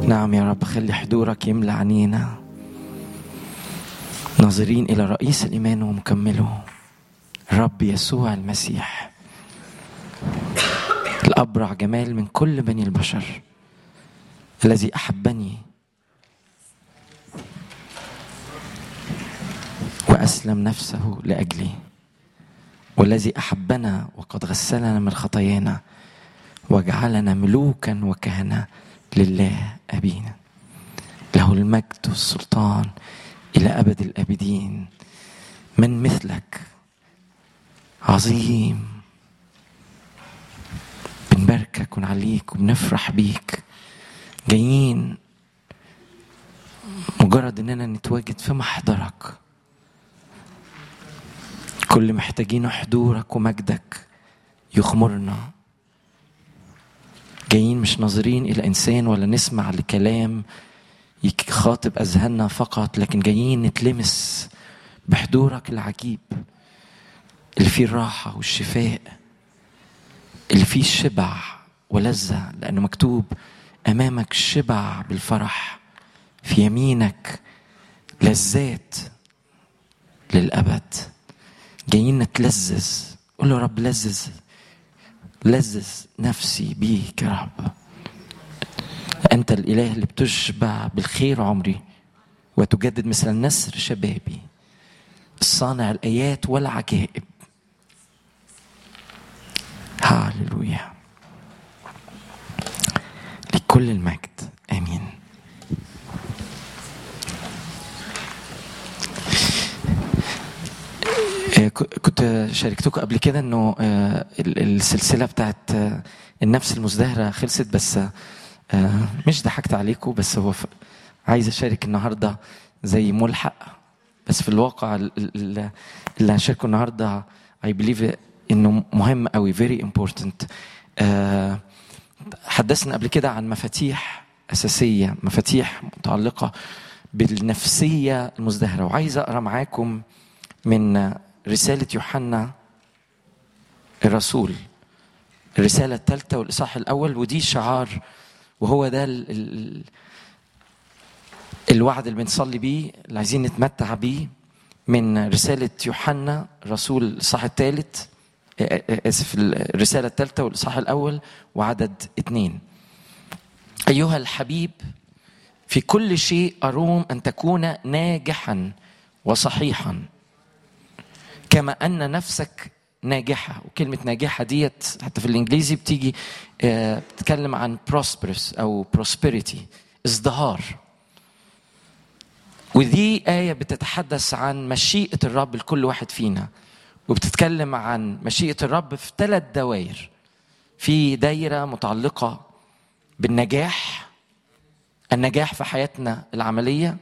نعم يا رب خلي حضورك يملى عنينا ناظرين إلى رئيس الإيمان ومكمله رب يسوع المسيح الأبرع جمال من كل بني البشر الذي أحبني وأسلم نفسه لأجلي والذي أحبنا وقد غسلنا من خطايانا وجعلنا ملوكا وكهنة لله أبينا له المجد والسلطان إلى أبد الآبدين من مثلك عظيم بنباركك ونعليك وبنفرح بيك جايين مجرد اننا نتواجد في محضرك كل محتاجين حضورك ومجدك يخمرنا جايين مش ناظرين الى انسان ولا نسمع لكلام يخاطب اذهاننا فقط لكن جايين نتلمس بحضورك العجيب اللي فيه الراحه والشفاء اللي فيه الشبع ولذه لانه مكتوب امامك شبع بالفرح في يمينك لذات للابد جايين نتلذذ قول له رب لذذ لذذ نفسي بيك يا رب أنت الإله اللي بتشبع بالخير عمري وتجدد مثل النسر شبابي الصانع الآيات والعجائب هاللويا لكل المجد آمين كنت شاركتكم قبل كده انه السلسله بتاعت النفس المزدهره خلصت بس مش ضحكت عليكم بس هو عايز اشارك النهارده زي ملحق بس في الواقع اللي هشاركه النهارده اي بليف انه مهم قوي فيري امبورتنت حدثنا قبل كده عن مفاتيح اساسيه مفاتيح متعلقه بالنفسيه المزدهره وعايز اقرا معاكم من رسالة يوحنا الرسول الرسالة الثالثة والإصحاح الأول ودي شعار وهو ده ال ال الوعد اللي بنصلي بيه اللي عايزين نتمتع بيه من رسالة يوحنا الرسول الإصحاح الثالث آسف الرسالة الثالثة والإصحاح الأول وعدد اثنين أيها الحبيب في كل شيء أروم أن تكون ناجحا وصحيحا كما ان نفسك ناجحه وكلمه ناجحه ديت حتى في الانجليزي بتيجي بتتكلم عن prosperous او prosperity ازدهار ودي آية بتتحدث عن مشيئة الرب لكل واحد فينا وبتتكلم عن مشيئة الرب في ثلاث دوائر في دايرة متعلقة بالنجاح النجاح في حياتنا العملية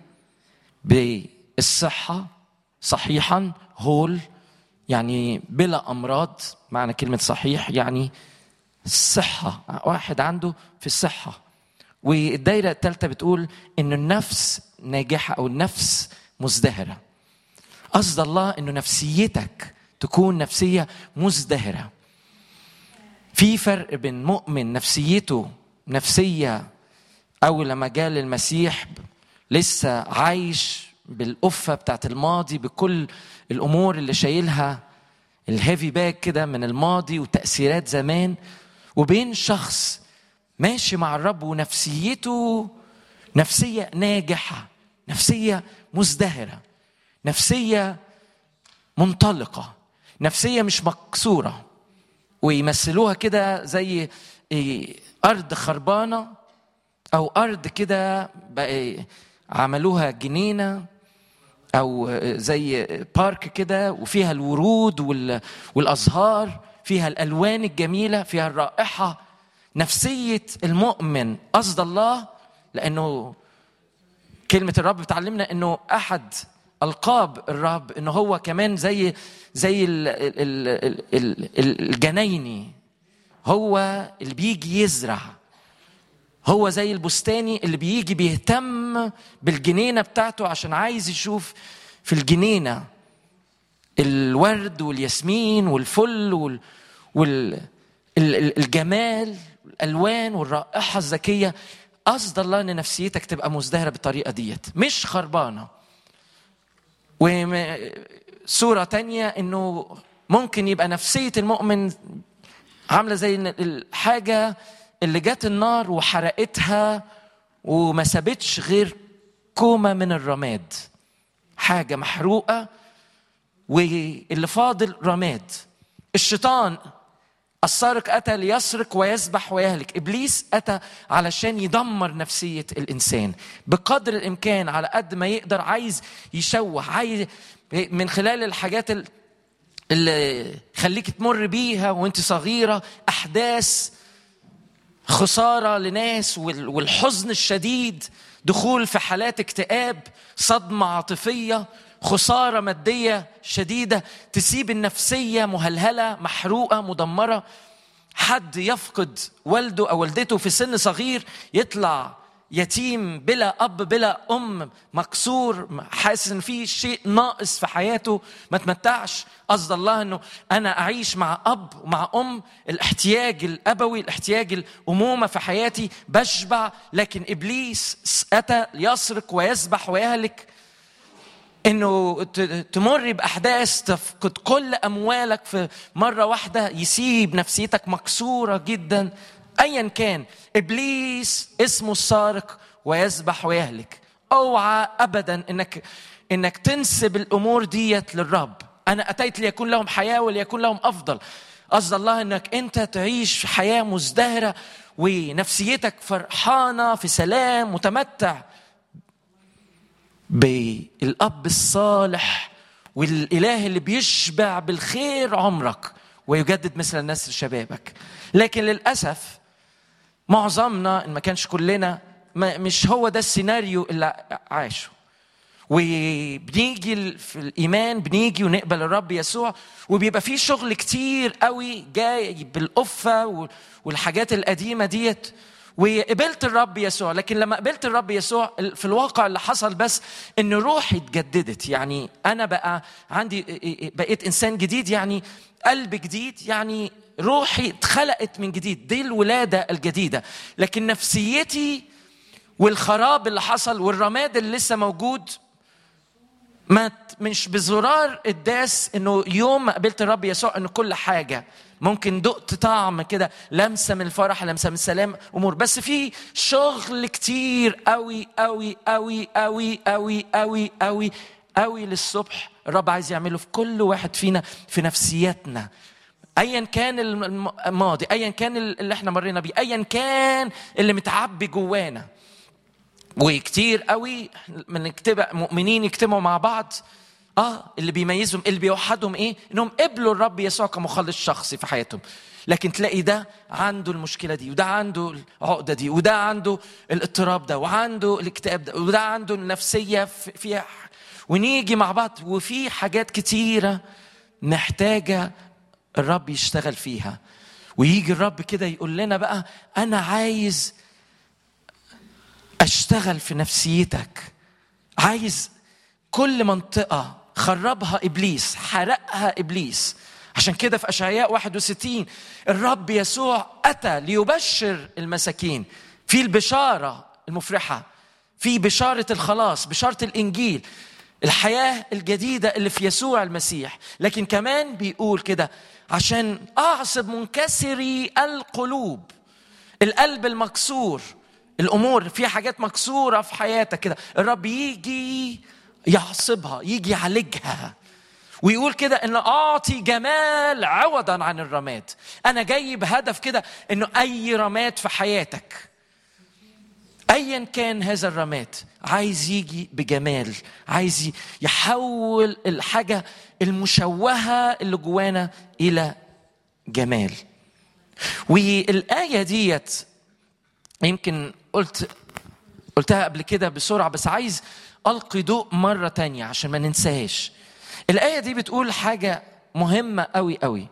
بالصحة صحيحا هول يعني بلا امراض معنى كلمه صحيح يعني الصحه واحد عنده في الصحه والدايره الثالثه بتقول ان النفس ناجحه او النفس مزدهره قصد الله انه نفسيتك تكون نفسيه مزدهره في فرق بين مؤمن نفسيته نفسيه اول لما جاء للمسيح لسه عايش بالقفه بتاعت الماضي بكل الامور اللي شايلها الهيفي باك كده من الماضي وتاثيرات زمان وبين شخص ماشي مع الرب ونفسيته نفسيه ناجحه نفسيه مزدهره نفسيه منطلقه نفسيه مش مكسوره ويمثلوها كده زي ارض خربانه او ارض كده عملوها جنينه او زي بارك كده وفيها الورود والازهار فيها الالوان الجميله فيها الرائحه نفسيه المؤمن قصد الله لانه كلمه الرب بتعلمنا انه احد القاب الرب انه هو كمان زي زي الجنايني هو اللي بيجي يزرع هو زي البستاني اللي بيجي بيهتم بالجنينه بتاعته عشان عايز يشوف في الجنينه الورد والياسمين والفل وال, وال... الجمال الالوان والرائحه الذكيه قصد الله ان نفسيتك تبقى مزدهره بالطريقه ديت مش خربانه وصورة تانية انه ممكن يبقى نفسية المؤمن عاملة زي الحاجة اللي جت النار وحرقتها وما سابتش غير كومة من الرماد حاجة محروقة واللي فاضل رماد الشيطان السارق أتى ليسرق ويسبح ويهلك إبليس أتى علشان يدمر نفسية الإنسان بقدر الإمكان على قد ما يقدر عايز يشوه عايز من خلال الحاجات اللي خليك تمر بيها وانت صغيرة أحداث خسارة لناس والحزن الشديد دخول في حالات اكتئاب صدمة عاطفية خساره ماديه شديده تسيب النفسيه مهلهله محروقه مدمره حد يفقد والده او والدته في سن صغير يطلع يتيم بلا اب بلا ام مكسور حاسس ان في شيء ناقص في حياته ما تمتعش قصد الله انه انا اعيش مع اب ومع ام الاحتياج الابوي الاحتياج الامومه في حياتي بشبع لكن ابليس اتى يسرق ويسبح ويهلك انه تمر باحداث تفقد كل اموالك في مره واحده يسيب نفسيتك مكسوره جدا ايا كان ابليس اسمه السارق ويسبح ويهلك اوعى ابدا انك انك تنسب الامور ديت للرب انا اتيت ليكون لهم حياه وليكون لهم افضل قصد الله انك انت تعيش حياه مزدهره ونفسيتك فرحانه في سلام متمتع بالاب الصالح والاله اللي بيشبع بالخير عمرك ويجدد مثل النسر شبابك لكن للاسف معظمنا ان ما كانش كلنا ما مش هو ده السيناريو اللي عاشه وبنيجي في الايمان بنيجي ونقبل الرب يسوع وبيبقى في شغل كتير قوي جاي بالقفه والحاجات القديمه ديت وقبلت الرب يسوع لكن لما قبلت الرب يسوع في الواقع اللي حصل بس ان روحي اتجددت يعني انا بقى عندي بقيت انسان جديد يعني قلب جديد يعني روحي اتخلقت من جديد دي الولاده الجديده لكن نفسيتي والخراب اللي حصل والرماد اللي لسه موجود ما مش بزرار الداس انه يوم ما قبلت الرب يسوع انه كل حاجه ممكن دقت طعم كده لمسه من الفرح لمسه من السلام امور بس في شغل كتير قوي قوي قوي قوي قوي قوي قوي قوي للصبح الرب عايز يعمله في كل واحد فينا في نفسياتنا ايا كان الماضي ايا كان اللي احنا مرينا بيه ايا كان اللي متعبي جوانا وكتير قوي من اكتب مؤمنين يجتمعوا مع بعض اه اللي بيميزهم اللي بيوحدهم ايه انهم قبلوا الرب يسوع كمخلص شخصي في حياتهم لكن تلاقي ده عنده المشكله دي وده عنده العقده دي وده عنده الاضطراب ده وعنده الاكتئاب ده وده عنده النفسيه فيها ونيجي مع بعض وفي حاجات كتيره محتاجه الرب يشتغل فيها ويجي الرب كده يقول لنا بقى انا عايز اشتغل في نفسيتك عايز كل منطقه خربها ابليس حرقها ابليس عشان كده في اشعياء 61 الرب يسوع اتى ليبشر المساكين في البشاره المفرحه في بشاره الخلاص بشاره الانجيل الحياه الجديده اللي في يسوع المسيح لكن كمان بيقول كده عشان اعصب منكسري القلوب القلب المكسور الامور في حاجات مكسوره في حياتك كده الرب يجي يعصبها يجي يعالجها ويقول كده ان اعطي جمال عوضا عن الرماد انا جاي بهدف كده انه اي رماد في حياتك ايا كان هذا الرماد عايز يجي بجمال عايز يحول الحاجه المشوهه اللي جوانا الى جمال والايه ديت يمكن قلت قلتها قبل كده بسرعه بس عايز القي ضوء مره تانية عشان ما ننساهاش الايه دي بتقول حاجه مهمه قوي قوي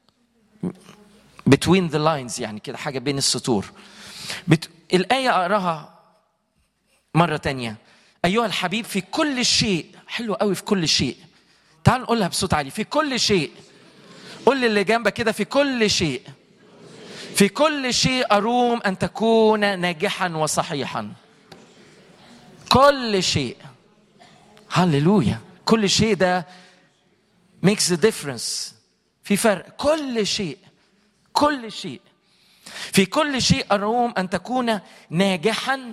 between the lines يعني كده حاجه بين السطور بت... الايه اقراها مره تانية ايها الحبيب في كل شيء حلو قوي في كل شيء تعال نقولها بصوت عالي في كل شيء قول اللي جنبك كده في كل شيء في كل شيء اروم ان تكون ناجحا وصحيحا كل شيء هللويا كل شيء ده makes a difference في فرق كل شيء كل شيء في كل شيء أروم أن تكون ناجحا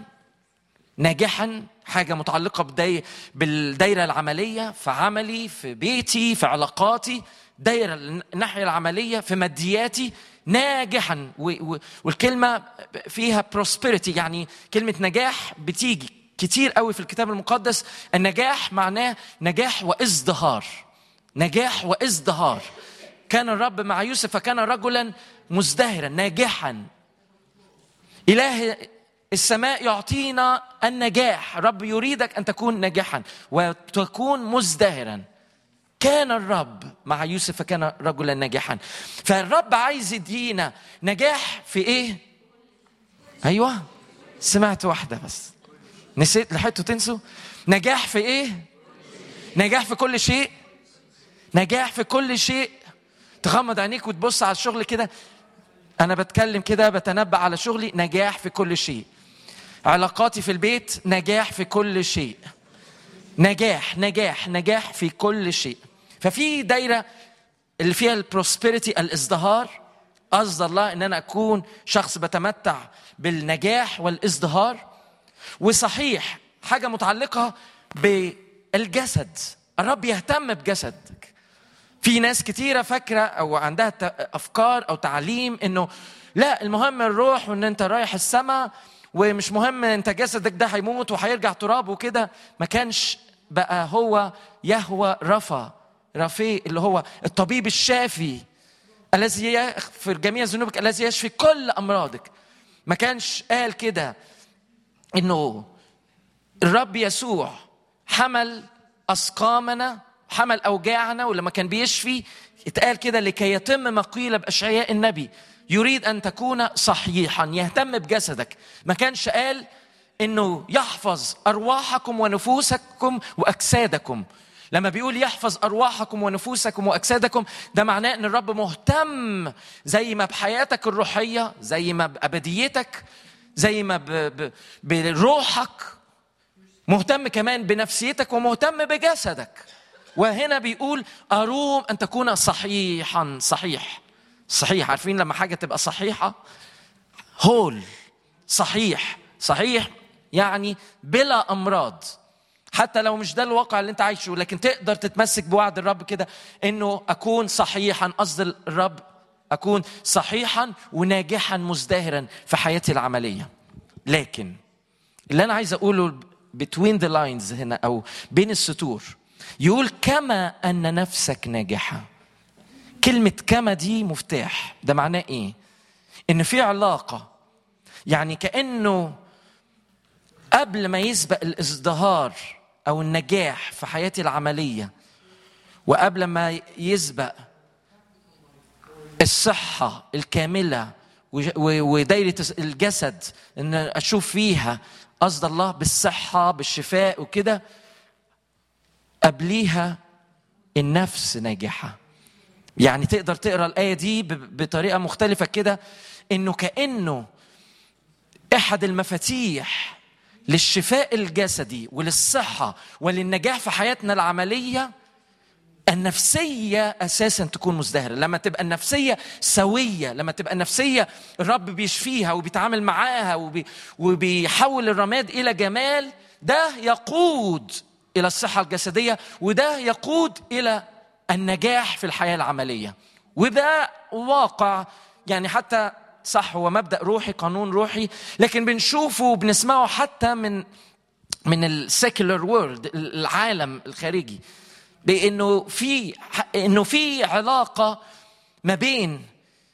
ناجحا حاجة متعلقة بالدايرة العملية في عملي في بيتي في علاقاتي دايرة الناحية العملية في مادياتي ناجحا والكلمة فيها prosperity يعني كلمة نجاح بتيجي كتير قوي في الكتاب المقدس النجاح معناه نجاح وازدهار نجاح وازدهار كان الرب مع يوسف فكان رجلا مزدهرا ناجحا إله السماء يعطينا النجاح رب يريدك أن تكون ناجحا وتكون مزدهرا كان الرب مع يوسف فكان رجلا ناجحا فالرب عايز يدينا نجاح في ايه ايوه سمعت واحده بس نسيت لحقتوا تنسوا نجاح في ايه نجاح في كل شيء نجاح في كل شيء تغمض عينيك وتبص على الشغل كده انا بتكلم كده بتنبأ على شغلي نجاح في كل شيء علاقاتي في البيت نجاح في كل شيء نجاح نجاح نجاح في كل شيء ففي دايره اللي فيها البروسبريتي الازدهار قصد الله ان انا اكون شخص بتمتع بالنجاح والازدهار وصحيح حاجه متعلقه بالجسد الرب يهتم بجسدك في ناس كتيره فاكره او عندها افكار او تعليم انه لا المهم الروح وان انت رايح السماء ومش مهم انت جسدك ده هيموت وهيرجع تراب وكده ما كانش بقى هو يهوى رفا رفي اللي هو الطبيب الشافي الذي يغفر جميع ذنوبك الذي يشفي كل امراضك ما كانش قال كده انه الرب يسوع حمل اسقامنا حمل اوجاعنا ولما كان بيشفي اتقال كده لكي يتم ما قيل باشعياء النبي يريد ان تكون صحيحا يهتم بجسدك ما كانش قال انه يحفظ ارواحكم ونفوسكم واجسادكم لما بيقول يحفظ ارواحكم ونفوسكم واجسادكم ده معناه ان الرب مهتم زي ما بحياتك الروحيه زي ما بابديتك زي ما ب... ب... بروحك مهتم كمان بنفسيتك ومهتم بجسدك وهنا بيقول اروم ان تكون صحيحا صحيح صحيح عارفين لما حاجه تبقى صحيحه هول صحيح صحيح يعني بلا امراض حتى لو مش ده الواقع اللي انت عايشه لكن تقدر تتمسك بوعد الرب كده انه اكون صحيحا قصد الرب اكون صحيحا وناجحا مزدهرا في حياتي العمليه لكن اللي انا عايز اقوله between the lines هنا او بين السطور يقول كما ان نفسك ناجحه كلمه كما دي مفتاح ده معناه ايه ان في علاقه يعني كانه قبل ما يسبق الازدهار او النجاح في حياتي العمليه وقبل ما يسبق الصحه الكامله ودايره الجسد ان اشوف فيها قصد الله بالصحه بالشفاء وكده قبليها النفس ناجحه يعني تقدر تقرا الايه دي بطريقه مختلفه كده انه كانه احد المفاتيح للشفاء الجسدي وللصحة وللنجاح في حياتنا العملية النفسية أساسا تكون مزدهرة لما تبقى النفسية سوية لما تبقى النفسية الرب بيشفيها وبيتعامل معاها وبي وبيحول الرماد إلى جمال ده يقود إلى الصحة الجسدية وده يقود إلى النجاح في الحياة العملية وده واقع يعني حتى صح هو مبدا روحي قانون روحي لكن بنشوفه وبنسمعه حتى من من السيكولر وورلد العالم الخارجي بانه في انه في علاقه ما بين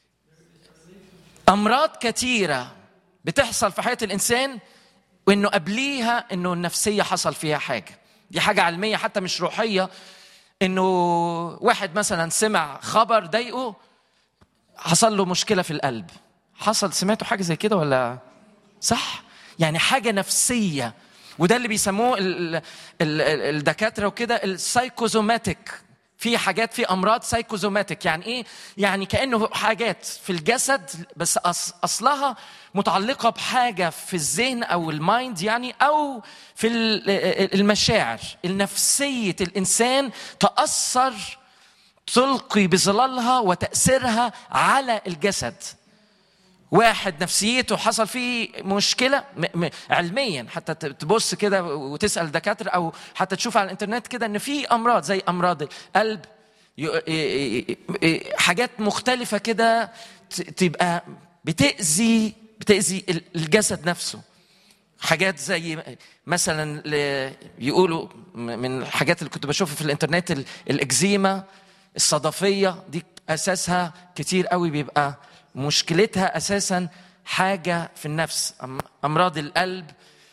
امراض كثيره بتحصل في حياه الانسان وانه قبليها انه النفسيه حصل فيها حاجه دي حاجه علميه حتى مش روحيه انه واحد مثلا سمع خبر ضايقه حصل له مشكله في القلب حصل سمعتوا حاجه زي كده ولا صح يعني حاجه نفسيه وده اللي بيسموه الدكاتره وكده السايكوزوماتيك في حاجات في امراض سايكوزوماتيك يعني ايه يعني كانه حاجات في الجسد بس أص اصلها متعلقه بحاجه في الذهن او المايند يعني او في المشاعر النفسيه الانسان تاثر تلقي بظلالها وتاثيرها على الجسد واحد نفسيته حصل فيه مشكله م- م- علميا حتى تبص كده وتسال دكاتره او حتى تشوف على الانترنت كده ان في امراض زي امراض القلب حاجات مختلفه كده تبقى بتاذي بتاذي الجسد نفسه حاجات زي مثلا يقولوا من الحاجات اللي كنت بشوفها في الانترنت الاكزيما الصدفيه دي اساسها كتير قوي بيبقى مشكلتها اساسا حاجه في النفس امراض القلب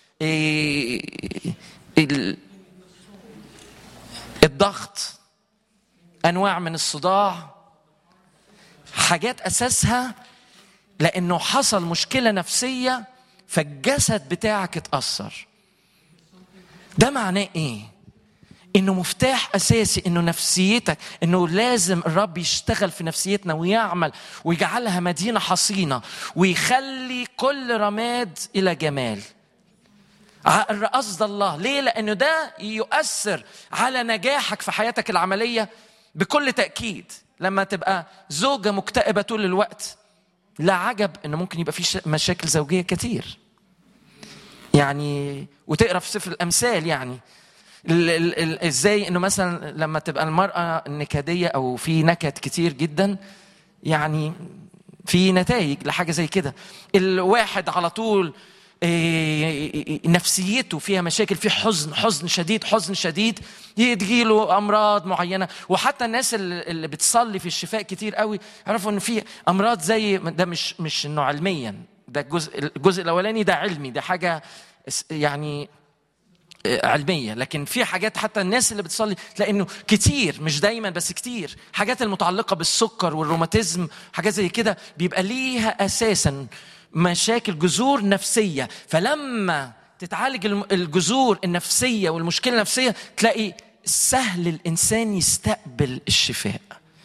الضغط انواع من الصداع حاجات اساسها لانه حصل مشكله نفسيه فالجسد بتاعك اتاثر ده معناه ايه انه مفتاح اساسي انه نفسيتك انه لازم الرب يشتغل في نفسيتنا ويعمل ويجعلها مدينه حصينه ويخلي كل رماد الى جمال قصد الله ليه لانه ده يؤثر على نجاحك في حياتك العمليه بكل تاكيد لما تبقى زوجه مكتئبه طول الوقت لا عجب انه ممكن يبقى في مشاكل زوجيه كتير يعني وتقرا في سفر الامثال يعني ازاي انه مثلا لما تبقى المراه نكديه او في نكد كتير جدا يعني في نتائج لحاجه زي كده الواحد على طول نفسيته فيها مشاكل في حزن حزن شديد حزن شديد له امراض معينه وحتى الناس اللي بتصلي في الشفاء كتير قوي عرفوا ان في امراض زي ده مش مش انه علميا ده الجزء الجزء الاولاني ده علمي ده حاجه يعني علميه لكن في حاجات حتى الناس اللي بتصلي تلاقي انه كتير مش دايما بس كتير حاجات المتعلقه بالسكر والروماتيزم حاجات زي كده بيبقى ليها اساسا مشاكل جذور نفسيه فلما تتعالج الجذور النفسيه والمشكله النفسيه تلاقي سهل الانسان يستقبل الشفاء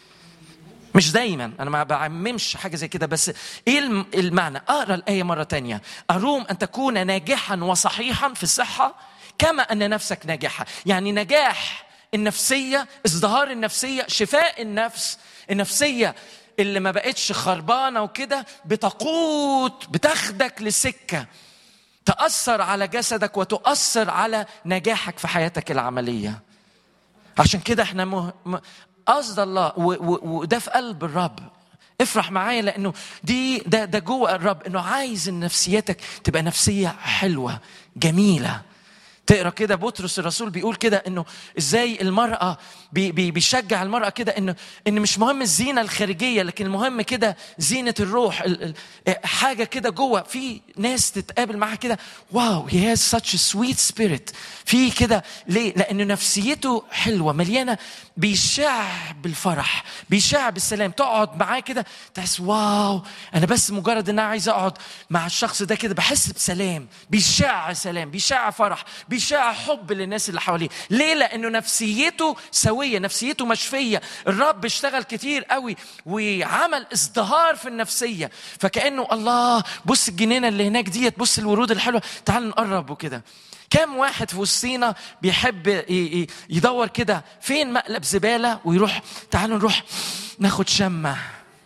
مش دايما انا ما بعممش حاجه زي كده بس ايه المعنى اقرا الايه مره تانية اروم ان تكون ناجحا وصحيحا في الصحه كما ان نفسك ناجحه يعني نجاح النفسيه ازدهار النفسيه شفاء النفس النفسيه اللي ما بقتش خربانه وكده بتقود بتاخدك لسكه تاثر على جسدك وتؤثر على نجاحك في حياتك العمليه عشان كده احنا مه... قصد الله وده في قلب الرب افرح معايا لانه دي ده ده جوه الرب انه عايز ان نفسيتك تبقى نفسيه حلوه جميله تقرا كده بطرس الرسول بيقول كده انه ازاي المراه بي بي بيشجع المراه كده انه ان مش مهم الزينه الخارجيه لكن المهم كده زينه الروح ال ال حاجه كده جوه في ناس تتقابل معاها كده واو هي هاز ساتش سويت سبيريت في كده ليه؟ لان نفسيته حلوه مليانه بيشع بالفرح بيشع بالسلام تقعد معاه كده تحس واو انا بس مجرد ان انا عايز اقعد مع الشخص ده كده بحس بسلام بيشع سلام بيشع فرح بيشع حب للناس اللي حواليه ليه لانه نفسيته سويه نفسيته مشفيه الرب اشتغل كتير قوي وعمل ازدهار في النفسيه فكانه الله بص الجنينه اللي هناك ديت بص الورود الحلوه تعال نقرب وكده كم واحد في وسطينا بيحب يدور كده فين مقلب زباله ويروح تعالوا نروح ناخد شمه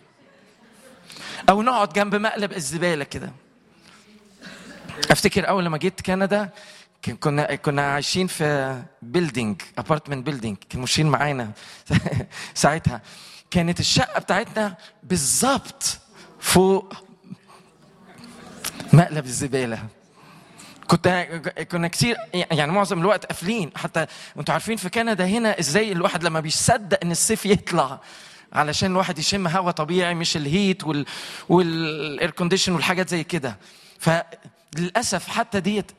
او نقعد جنب مقلب الزباله كده افتكر اول لما جيت كندا كنا كنا عايشين في بيلدينج ابارتمنت بيلدينج كانوا ماشيين معانا ساعتها كانت الشقه بتاعتنا بالظبط فوق مقلب الزباله كنت كنا كتير يعني معظم الوقت قافلين حتى انتوا عارفين في كندا هنا ازاي الواحد لما بيصدق ان الصيف يطلع علشان الواحد يشم هواء طبيعي مش الهيت وال والاير كونديشن والحاجات زي كده فللاسف حتى ديت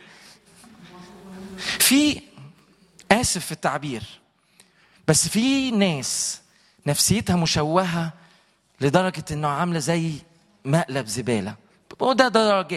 في اسف في التعبير بس في ناس نفسيتها مشوهه لدرجه انه عامله زي مقلب زباله وده درجات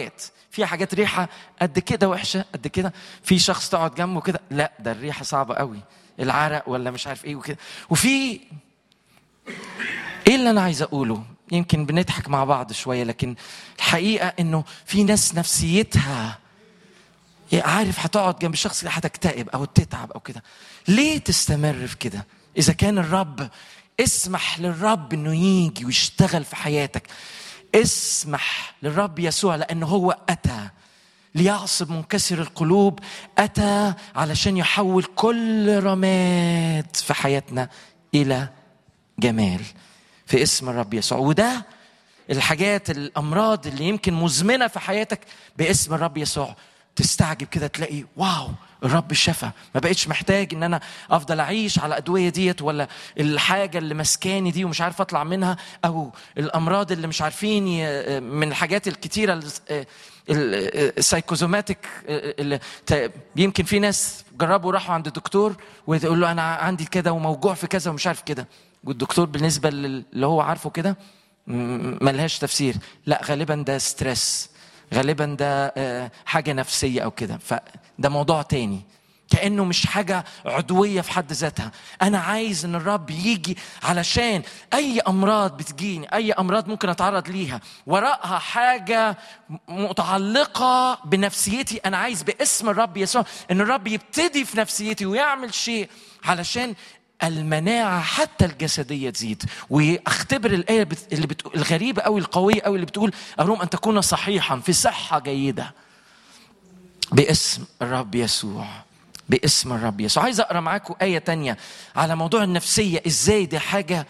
في حاجات ريحه قد كده وحشه قد كده في شخص تقعد جنبه كده لا ده الريحه صعبه قوي العرق ولا مش عارف ايه وكده وفي ايه اللي انا عايز اقوله يمكن بنضحك مع بعض شويه لكن الحقيقه انه في ناس نفسيتها عارف هتقعد جنب الشخص اللي هتكتئب او تتعب او كده ليه تستمر في كده اذا كان الرب اسمح للرب انه يجي ويشتغل في حياتك اسمح للرب يسوع لانه هو اتى ليعصب منكسر القلوب اتى علشان يحول كل رماد في حياتنا الى جمال في اسم الرب يسوع وده الحاجات الامراض اللي يمكن مزمنه في حياتك باسم الرب يسوع تستعجب كده تلاقي واو الرب شفى ما بقتش محتاج ان انا افضل اعيش على الادويه ديت ولا الحاجه اللي مسكاني دي ومش عارف اطلع منها او الامراض اللي مش عارفين من الحاجات الكتيره السايكوزوماتيك اللي يمكن في ناس جربوا راحوا عند الدكتور ويقول له انا عندي كده وموجوع في كذا ومش عارف كده والدكتور بالنسبه اللي هو عارفه كده ملهاش تفسير لا غالبا ده ستريس غالبا ده حاجة نفسية أو كده فده موضوع تاني كأنه مش حاجة عدوية في حد ذاتها أنا عايز أن الرب يجي علشان أي أمراض بتجيني أي أمراض ممكن أتعرض ليها وراءها حاجة متعلقة بنفسيتي أنا عايز باسم الرب يسوع أن الرب يبتدي في نفسيتي ويعمل شيء علشان المناعة حتى الجسدية تزيد واختبر الآية اللي بتقول الغريبة أو القوية أو اللي بتقول أروم أن تكون صحيحا في صحة جيدة باسم الرب يسوع باسم الرب يسوع عايز أقرأ معاكم آية تانية على موضوع النفسية إزاي دي حاجة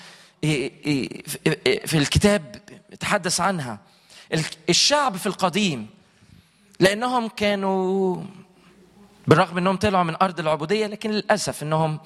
في الكتاب تحدث عنها الشعب في القديم لأنهم كانوا بالرغم أنهم طلعوا من أرض العبودية لكن للأسف أنهم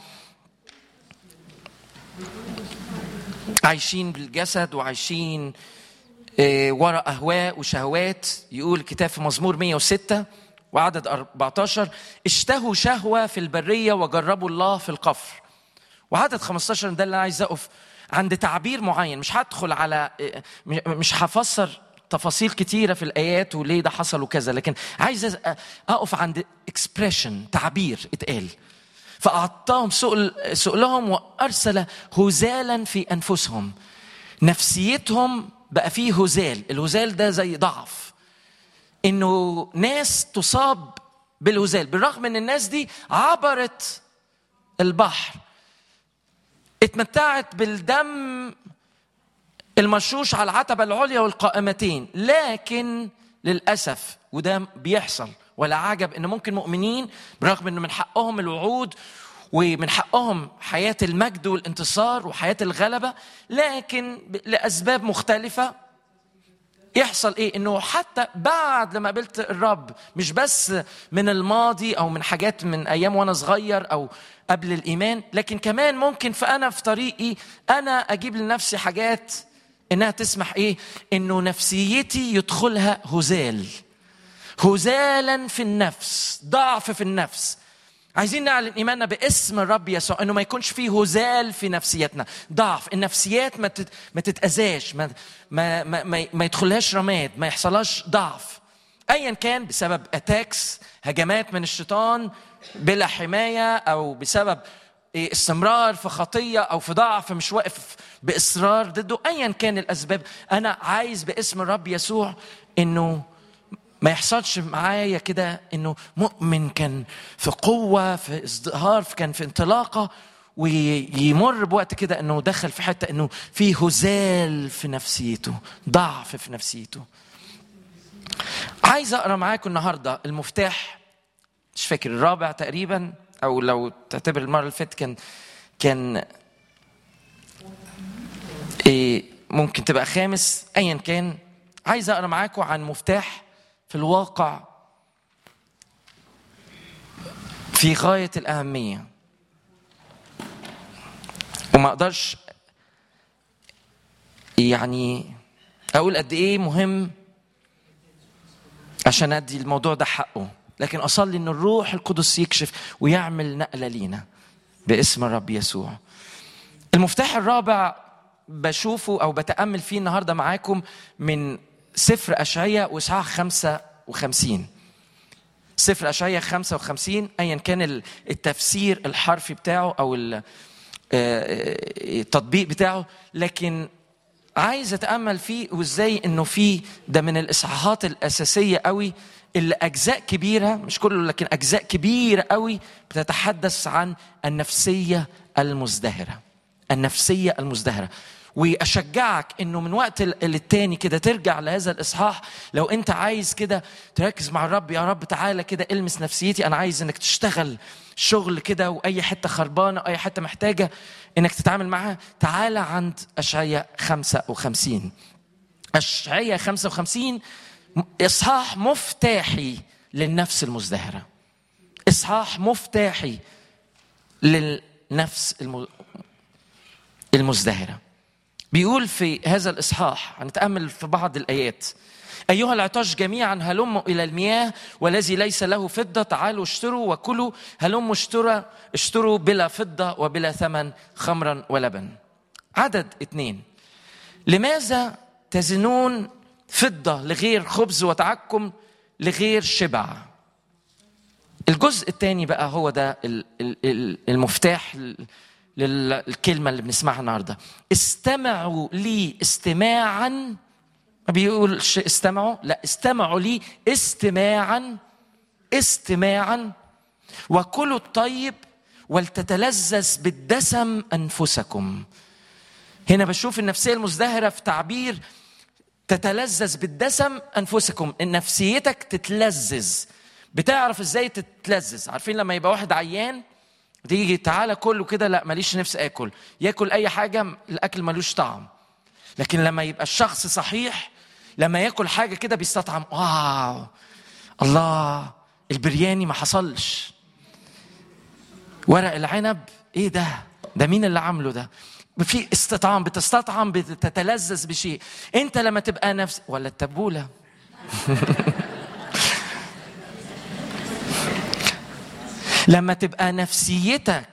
عايشين بالجسد وعايشين وراء أهواء وشهوات يقول الكتاب في مزمور 106 وعدد 14 اشتهوا شهوة في البرية وجربوا الله في القفر وعدد 15 ده اللي عايز أقف عند تعبير معين مش هدخل على مش هفسر تفاصيل كتيرة في الآيات وليه ده حصل وكذا لكن عايز أقف عند اكسبريشن تعبير اتقال فأعطاهم سؤل سؤلهم وأرسل هزالا في أنفسهم نفسيتهم بقى فيه هزال الهزال ده زي ضعف إنه ناس تصاب بالهزال بالرغم إن الناس دي عبرت البحر اتمتعت بالدم المرشوش على العتبة العليا والقائمتين لكن للأسف وده بيحصل ولا عجب ان ممكن مؤمنين برغم ان من حقهم الوعود ومن حقهم حياه المجد والانتصار وحياه الغلبه لكن لاسباب مختلفه يحصل ايه انه حتى بعد لما قابلت الرب مش بس من الماضي او من حاجات من ايام وانا صغير او قبل الايمان لكن كمان ممكن فانا في طريقي انا اجيب لنفسي حاجات انها تسمح ايه انه نفسيتي يدخلها هزال هزالا في النفس ضعف في النفس عايزين نعلن ايماننا باسم الرب يسوع انه ما يكونش فيه هزال في نفسيتنا ضعف النفسيات ما تت... ما تتاذاش ما ما ما, ما, ما يدخلهاش رماد ما يحصلهاش ضعف ايا كان بسبب اتاكس هجمات من الشيطان بلا حمايه او بسبب استمرار في خطيه او في ضعف مش واقف باصرار ضده ايا كان الاسباب انا عايز باسم الرب يسوع انه ما يحصلش معايا كده انه مؤمن كان في قوه في ازدهار كان في انطلاقه ويمر بوقت كده انه دخل في حته انه في هزال في نفسيته ضعف في نفسيته عايز اقرا معاكم النهارده المفتاح مش فاكر الرابع تقريبا او لو تعتبر المره اللي فاتت كان كان إيه ممكن تبقى خامس ايا كان عايز اقرا معاكم عن مفتاح في الواقع في غايه الاهميه وما اقدرش يعني اقول قد ايه مهم عشان ادي الموضوع ده حقه لكن اصلي ان الروح القدس يكشف ويعمل نقله لينا باسم الرب يسوع المفتاح الرابع بشوفه او بتامل فيه النهارده معاكم من سفر اشعياء واصحاح خمسة 55 سفر أشعية 55 أيا كان التفسير الحرفي بتاعه أو التطبيق بتاعه لكن عايز اتامل فيه وازاي انه في ده من الاصحاحات الاساسيه قوي اللي اجزاء كبيره مش كله لكن اجزاء كبيره قوي بتتحدث عن النفسيه المزدهره النفسيه المزدهره واشجعك انه من وقت للتاني كده ترجع لهذا الاصحاح لو انت عايز كده تركز مع الرب يا رب تعالى كده المس نفسيتي انا عايز انك تشتغل شغل كده واي حته خربانه اي حته محتاجه انك تتعامل معاها تعالى عند اشعياء 55 اشعياء 55 اصحاح مفتاحي للنفس المزدهره اصحاح مفتاحي للنفس المزدهره بيقول في هذا الاصحاح هنتامل في بعض الايات أيها العطاش جميعا هلموا إلى المياه والذي ليس له فضة تعالوا اشتروا وكلوا هلموا اشتروا اشتروا بلا فضة وبلا ثمن خمرا ولبن عدد اثنين لماذا تزنون فضة لغير خبز وتعكم لغير شبع الجزء الثاني بقى هو ده المفتاح للكلمة اللي بنسمعها النهاردة استمعوا لي استماعا ما بيقولش استمعوا لا استمعوا لي استماعا استماعا وكلوا الطيب ولتتلذذ بالدسم انفسكم هنا بشوف النفسيه المزدهره في تعبير تتلذذ بالدسم انفسكم ان نفسيتك تتلذذ بتعرف ازاي تتلذذ عارفين لما يبقى واحد عيان تيجي تعالى كله كده لا ماليش نفس اكل ياكل اي حاجه الاكل ملوش طعم لكن لما يبقى الشخص صحيح لما ياكل حاجه كده بيستطعم واو الله البرياني ما حصلش ورق العنب ايه ده ده مين اللي عامله ده في استطعام بتستطعم بتتلذذ بشيء انت لما تبقى نفس ولا التبوله لما تبقى نفسيتك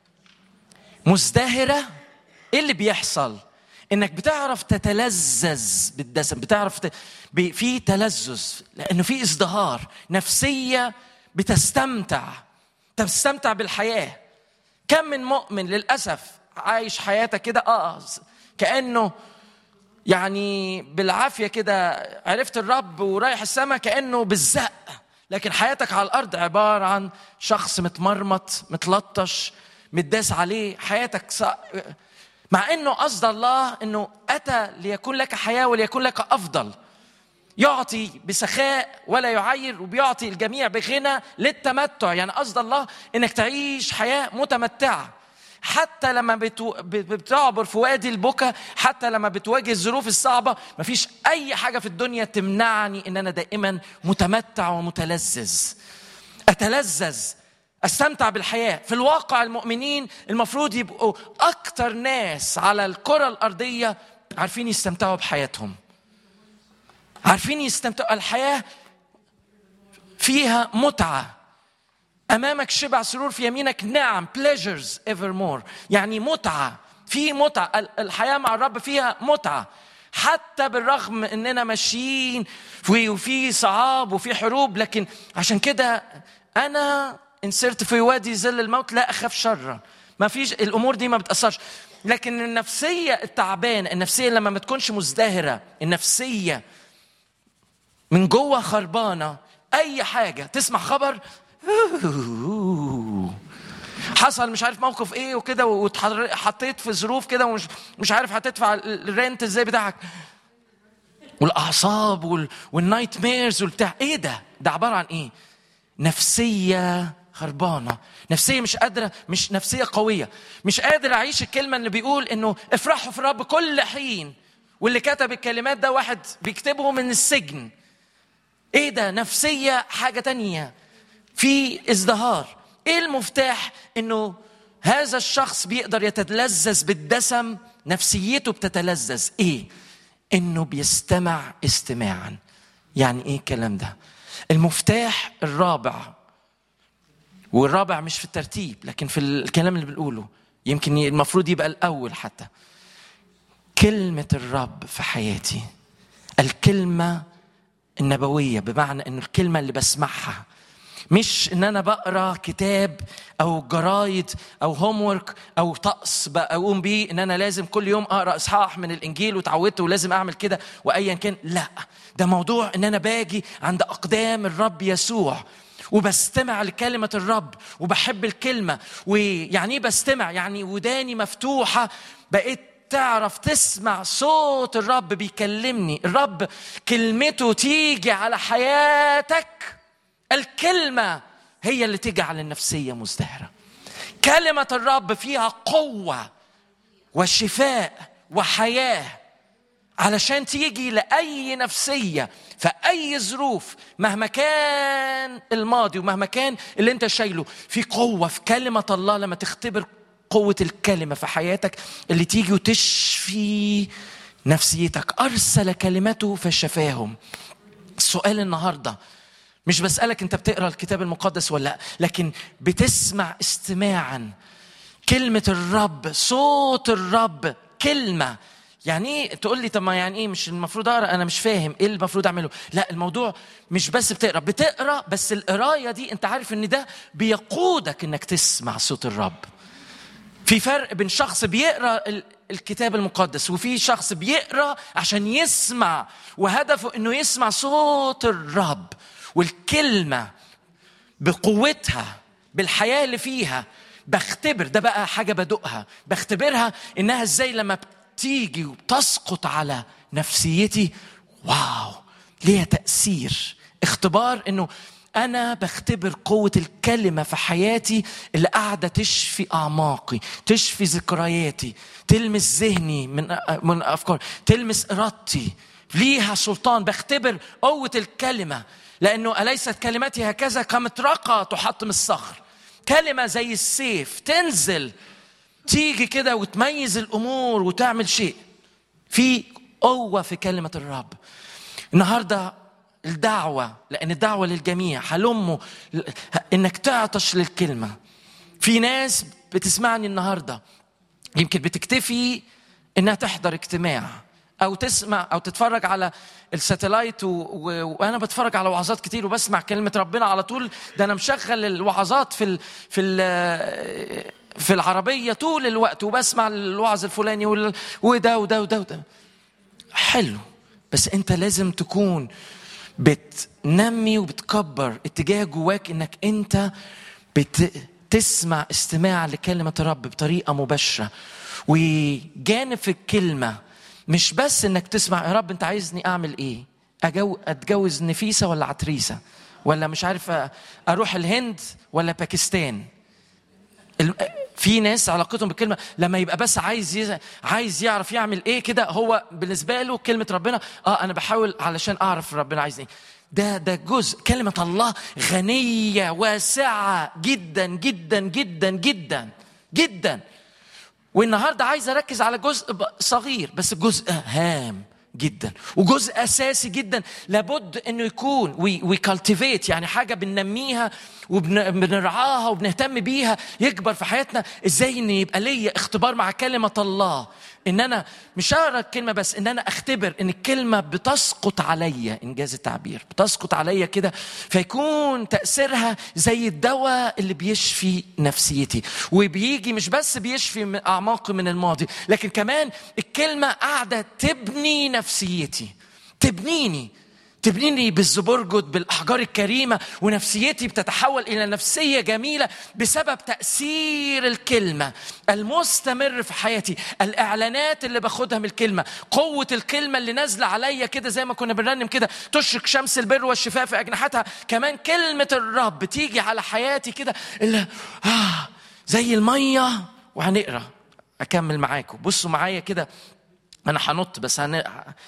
مزدهره ايه اللي بيحصل انك بتعرف تتلذذ بالدسم بتعرف ت... ب... في تلذذ لانه في ازدهار نفسيه بتستمتع تستمتع بالحياه كم من مؤمن للاسف عايش حياته كده اه كانه يعني بالعافيه كده عرفت الرب ورايح السماء كانه بالزق لكن حياتك على الارض عباره عن شخص متمرمط متلطش متداس عليه حياتك صع... مع انه قصد الله انه اتى ليكون لك حياه وليكون لك افضل يعطي بسخاء ولا يعير وبيعطي الجميع بغنى للتمتع يعني قصد الله انك تعيش حياه متمتعه حتى لما بتعبر في وادي البكا حتى لما بتواجه الظروف الصعبة مفيش أي حاجة في الدنيا تمنعني إن أنا دائما متمتع ومتلذذ أتلذذ استمتع بالحياه في الواقع المؤمنين المفروض يبقوا اكتر ناس على الكره الارضيه عارفين يستمتعوا بحياتهم عارفين يستمتعوا الحياه فيها متعه امامك شبع سرور في يمينك نعم pleasures evermore يعني متعه في متعه الحياه مع الرب فيها متعه حتى بالرغم اننا ماشيين وفي صعاب وفي حروب لكن عشان كده انا ان سرت في وادي ظل الموت لا اخاف شرا ما فيش الامور دي ما بتاثرش لكن النفسيه التعبان النفسيه لما ما تكونش مزدهره النفسيه من جوه خربانه اي حاجه تسمع خبر حصل مش عارف موقف ايه وكده وحطيت في ظروف كده ومش مش عارف هتدفع الرنت ازاي بتاعك والاعصاب والنايت ميرز والبتاع ايه ده ده عباره عن ايه نفسيه خربانة نفسية مش قادرة مش نفسية قوية مش قادر أعيش الكلمة اللي بيقول إنه افرحوا في الرب كل حين واللي كتب الكلمات ده واحد بيكتبه من السجن إيه ده نفسية حاجة تانية في ازدهار إيه المفتاح إنه هذا الشخص بيقدر يتلذذ بالدسم نفسيته بتتلذذ إيه إنه بيستمع استماعا يعني إيه الكلام ده المفتاح الرابع والرابع مش في الترتيب لكن في الكلام اللي بنقوله يمكن المفروض يبقى الاول حتى كلمه الرب في حياتي الكلمه النبويه بمعنى ان الكلمه اللي بسمعها مش ان انا بقرا كتاب او جرايد او هوم ورك او طقس بقوم بيه ان انا لازم كل يوم اقرا اصحاح من الانجيل وتعودت ولازم اعمل كده وايا كان لا ده موضوع ان انا باجي عند اقدام الرب يسوع وبستمع لكلمة الرب وبحب الكلمة ويعني ايه بستمع يعني وداني مفتوحة بقيت تعرف تسمع صوت الرب بيكلمني الرب كلمته تيجي على حياتك الكلمة هي اللي تجعل النفسية مزدهرة كلمة الرب فيها قوة وشفاء وحياة علشان تيجي لأي نفسية في أي ظروف مهما كان الماضي ومهما كان اللي أنت شايله في قوة في كلمة الله لما تختبر قوة الكلمة في حياتك اللي تيجي وتشفي نفسيتك أرسل كلمته فشفاهم السؤال النهارده مش بسألك أنت بتقرأ الكتاب المقدس ولا لا لكن بتسمع استماعا كلمة الرب صوت الرب كلمة يعني ايه تقول لي طب ما يعني ايه مش المفروض اقرا انا مش فاهم ايه المفروض اعمله لا الموضوع مش بس بتقرا بتقرا بس القرايه دي انت عارف ان ده بيقودك انك تسمع صوت الرب في فرق بين شخص بيقرا الكتاب المقدس وفي شخص بيقرا عشان يسمع وهدفه انه يسمع صوت الرب والكلمه بقوتها بالحياه اللي فيها بختبر ده بقى حاجه بدوقها بختبرها انها ازاي لما بتيجي وبتسقط على نفسيتي واو ليها تاثير اختبار انه انا بختبر قوه الكلمه في حياتي اللي قاعده تشفي اعماقي تشفي ذكرياتي تلمس ذهني من من افكار تلمس ارادتي ليها سلطان بختبر قوه الكلمه لأنه أليست كلمتي هكذا كمطرقة تحطم الصخر كلمة زي السيف تنزل تيجي كده وتميز الأمور وتعمل شيء في قوة في كلمة الرب النهاردة الدعوة لأن الدعوة للجميع هلموا إنك تعطش للكلمة في ناس بتسمعني النهاردة يمكن بتكتفي إنها تحضر اجتماع او تسمع او تتفرج على الساتلايت و... و... وانا بتفرج على وعظات كتير وبسمع كلمه ربنا على طول ده انا مشغل الوعظات في ال... في ال... في العربيه طول الوقت وبسمع الوعظ الفلاني وال... وده وده وده وده حلو بس انت لازم تكون بتنمي وبتكبر اتجاه جواك انك انت بتسمع استماع لكلمه الرب بطريقه مباشره وجانب في الكلمه مش بس انك تسمع يا رب انت عايزني اعمل ايه أجو اتجوز نفيسه ولا عتريسه ولا مش عارف اروح الهند ولا باكستان في ناس علاقتهم بالكلمه لما يبقى بس عايز عايز يعرف يعمل ايه كده هو بالنسبه له كلمه ربنا اه انا بحاول علشان اعرف ربنا عايز ايه ده ده جزء كلمه الله غنيه واسعه جدا جدا جدا جدا جدا والنهارده عايز اركز على جزء صغير بس جزء هام جدا وجزء اساسي جدا لابد انه يكون وي كالتيفيت يعني حاجه بننميها وبنرعاها وبنهتم بيها يكبر في حياتنا ازاي ان يبقى ليا اختبار مع كلمه الله ان انا مش اقرا الكلمه بس ان انا اختبر ان الكلمه بتسقط عليا انجاز التعبير بتسقط عليا كده فيكون تاثيرها زي الدواء اللي بيشفي نفسيتي وبيجي مش بس بيشفي اعماقي من الماضي لكن كمان الكلمه قاعده تبني نفسيتي تبنيني تبنيني بالزبرجد بالاحجار الكريمه ونفسيتي بتتحول الى نفسيه جميله بسبب تاثير الكلمه المستمر في حياتي الاعلانات اللي باخدها من الكلمه قوه الكلمه اللي نازله عليا كده زي ما كنا بنرنم كده تشرق شمس البر والشفاء في اجنحتها كمان كلمه الرب تيجي على حياتي كده اللي آه زي الميه وهنقرا اكمل معاكم بصوا معايا كده انا هنط بس هن...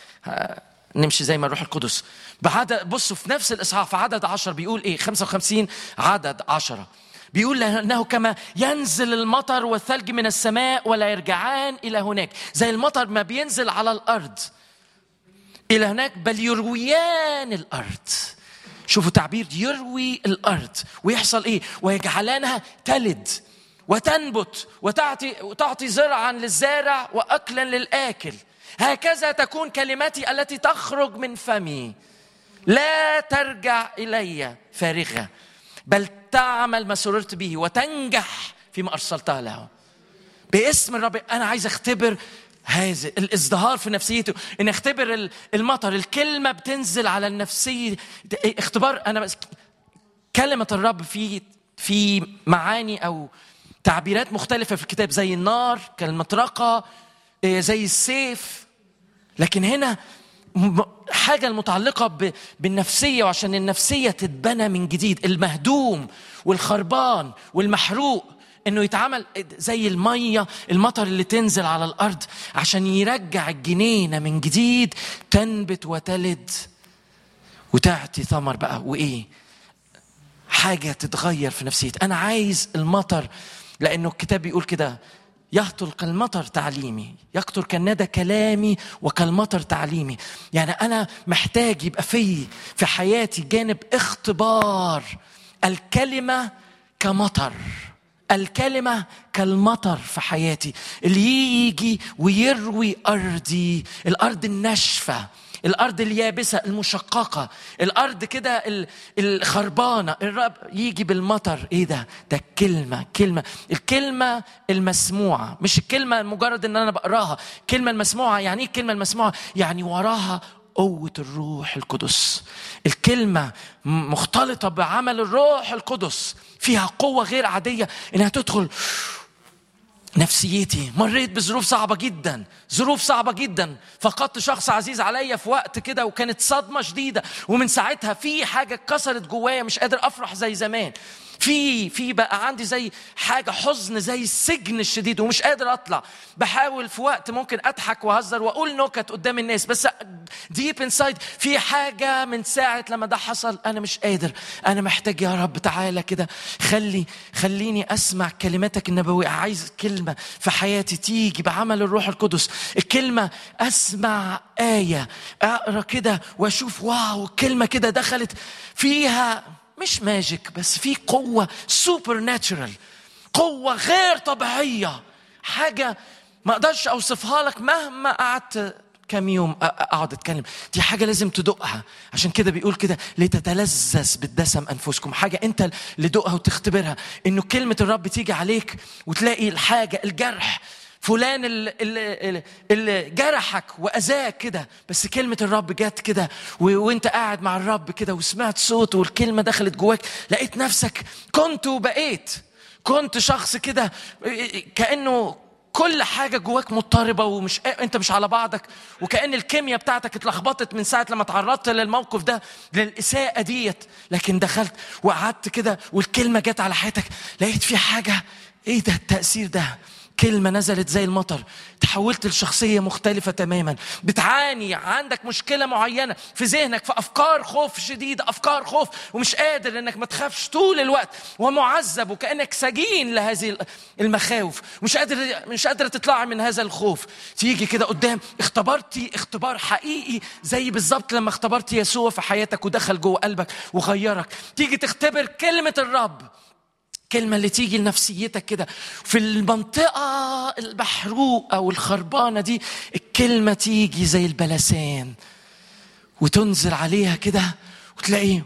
نمشي زي ما الروح القدس بعدد بصوا في نفس الاصحاح في عدد عشر بيقول ايه 55 عدد عشرة بيقول انه كما ينزل المطر والثلج من السماء ولا يرجعان الى هناك زي المطر ما بينزل على الارض الى هناك بل يرويان الارض شوفوا تعبير يروي الارض ويحصل ايه ويجعلانها تلد وتنبت وتعطي وتعطي زرعا للزارع واكلا للاكل هكذا تكون كلمتي التي تخرج من فمي لا ترجع الي فارغه بل تعمل ما سررت به وتنجح فيما ارسلتها له باسم الرب انا عايز اختبر هذا الازدهار في نفسيته ان اختبر المطر الكلمه بتنزل على النفسيه اختبار انا بس كلمه الرب في في معاني او تعبيرات مختلفه في الكتاب زي النار كالمطرقه إيه، زي السيف لكن هنا حاجة المتعلقة بالنفسية وعشان النفسية تتبنى من جديد المهدوم والخربان والمحروق انه يتعمل زي الميه المطر اللي تنزل على الارض عشان يرجع الجنينه من جديد تنبت وتلد وتعطي ثمر بقى وايه حاجه تتغير في نفسيتي انا عايز المطر لانه الكتاب بيقول كده يهطل كالمطر تعليمي يقطر كالندى كلامي وكالمطر تعليمي يعني انا محتاج يبقى في في حياتي جانب اختبار الكلمه كمطر الكلمة كالمطر في حياتي اللي يجي ويروي أرضي الأرض الناشفة الارض اليابسه المشققه الارض كده الخربانه الرب يجي بالمطر ايه ده ده كلمه كلمه الكلمه المسموعه مش الكلمه مجرد ان انا بقراها الكلمه المسموعه يعني ايه الكلمه المسموعه يعني وراها قوة الروح القدس الكلمة مختلطة بعمل الروح القدس فيها قوة غير عادية إنها تدخل نفسيتي مريت بظروف صعبة جدا ظروف صعبة جدا فقدت شخص عزيز عليا في وقت كده وكانت صدمة شديدة ومن ساعتها في حاجة اتكسرت جوايا مش قادر أفرح زي زمان في في بقى عندي زي حاجه حزن زي السجن الشديد ومش قادر اطلع بحاول في وقت ممكن اضحك واهزر واقول نكت قدام الناس بس ديب انسايد في حاجه من ساعه لما ده حصل انا مش قادر انا محتاج يا رب تعالى كده خلي خليني اسمع كلماتك النبويه عايز كلمه في حياتي تيجي بعمل الروح القدس الكلمه اسمع ايه اقرا كده واشوف واو الكلمه كده دخلت فيها مش ماجيك بس في قوة سوبر ناتشرال قوة غير طبيعية حاجة ما اقدرش اوصفها لك مهما قعدت كم يوم اقعد اتكلم دي حاجه لازم تدوقها عشان كده بيقول كده لتتلذذ بالدسم انفسكم حاجه انت اللي دوقها وتختبرها انه كلمه الرب تيجي عليك وتلاقي الحاجه الجرح فلان اللي, اللي جرحك واذاك كده بس كلمه الرب جت كده وانت قاعد مع الرب كده وسمعت صوته والكلمه دخلت جواك لقيت نفسك كنت وبقيت كنت شخص كده كانه كل حاجه جواك مضطربه ومش انت مش على بعضك وكان الكيمياء بتاعتك اتلخبطت من ساعه لما تعرضت للموقف ده للاساءه ديت لكن دخلت وقعدت كده والكلمه جت على حياتك لقيت في حاجه ايه ده التاثير ده كلمة نزلت زي المطر تحولت لشخصية مختلفة تماما بتعاني عندك مشكلة معينة في ذهنك في أفكار خوف شديدة أفكار خوف ومش قادر إنك ما تخافش طول الوقت ومعذب وكأنك سجين لهذه المخاوف مش قادر مش قادر تطلع من هذا الخوف تيجي كده قدام اختبرتي اختبار حقيقي زي بالظبط لما اختبرت يسوع في حياتك ودخل جوه قلبك وغيرك تيجي تختبر كلمة الرب الكلمة اللي تيجي لنفسيتك كده في المنطقة المحروقة والخربانة دي الكلمة تيجي زي البلسان وتنزل عليها كده وتلاقي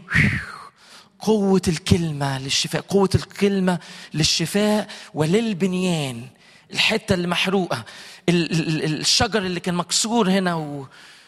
قوة الكلمة للشفاء قوة الكلمة للشفاء وللبنيان الحتة اللي محروقة الشجر اللي كان مكسور هنا و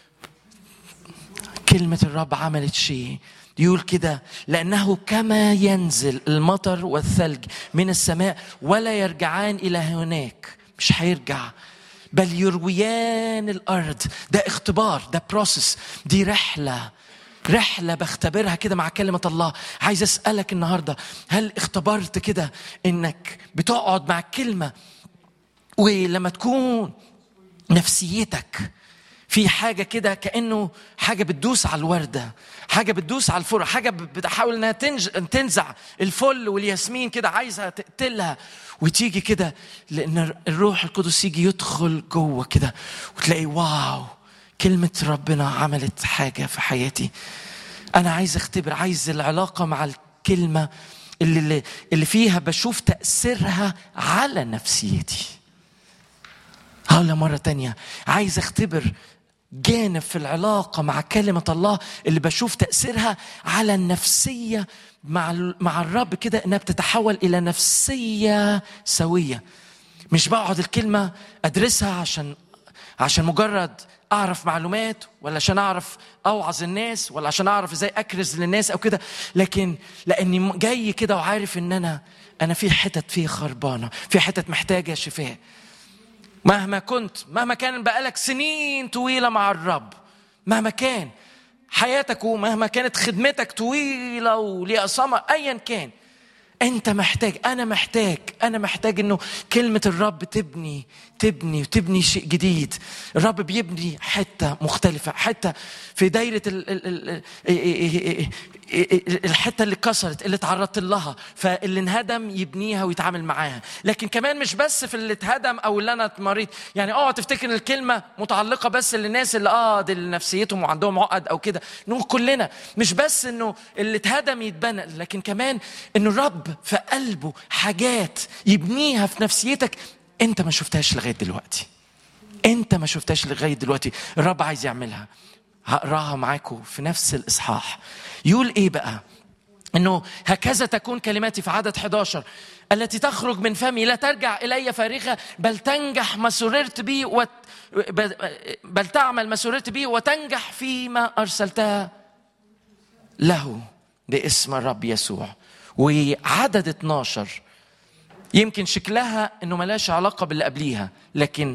كلمة الرب عملت شيء يقول كده لأنه كما ينزل المطر والثلج من السماء ولا يرجعان إلى هناك مش هيرجع بل يرويان الأرض ده اختبار ده بروسس دي رحلة رحلة بختبرها كده مع كلمة الله عايز أسألك النهاردة هل اختبرت كده إنك بتقعد مع الكلمة ولما تكون نفسيتك في حاجة كده كأنه حاجة بتدوس على الوردة حاجة بتدوس على الفرع حاجة بتحاول انها تنزع الفل والياسمين كده عايزها تقتلها وتيجي كده لأن الروح القدس يجي يدخل جوه كده وتلاقي واو كلمة ربنا عملت حاجة في حياتي أنا عايز أختبر عايز العلاقة مع الكلمة اللي اللي فيها بشوف تأثيرها على نفسيتي هقولها مرة تانية عايز أختبر جانب في العلاقة مع كلمة الله اللي بشوف تأثيرها على النفسية مع مع الرب كده انها بتتحول الى نفسية سوية مش بقعد الكلمة ادرسها عشان عشان مجرد اعرف معلومات ولا عشان اعرف اوعظ الناس ولا عشان اعرف ازاي اكرز للناس او كده لكن لاني جاي كده وعارف ان انا انا في حتت فيه خربانه في حتت محتاجه شفاء مهما كنت مهما كان بقالك سنين طويله مع الرب مهما كان حياتك ومهما كانت خدمتك طويله وليها ثمر ايا كان انت محتاج انا محتاج انا محتاج انه كلمه الرب تبني تبني وتبني شيء جديد الرب بيبني حته مختلفه حته في دايره ال ال ال الحته اللي كسرت اللي تعرضت لها فاللي انهدم يبنيها ويتعامل معاها لكن كمان مش بس في اللي اتهدم او اللي انا اتمريت يعني اوعى تفتكر ان الكلمه متعلقه بس للناس اللي اه دي نفسيتهم وعندهم عقد او كده نقول كلنا مش بس انه اللي اتهدم يتبنى لكن كمان انه الرب في قلبه حاجات يبنيها في نفسيتك انت ما شفتهاش لغايه دلوقتي انت ما شفتهاش لغايه دلوقتي الرب عايز يعملها هقراها معاكم في نفس الاصحاح يقول ايه بقى انه هكذا تكون كلماتي في عدد 11 التي تخرج من فمي لا ترجع الي فارغه بل تنجح ما سررت به وت... بل تعمل ما سررت به وتنجح فيما ارسلتها له باسم الرب يسوع وعدد 12 يمكن شكلها انه ملاش علاقه باللي قبليها لكن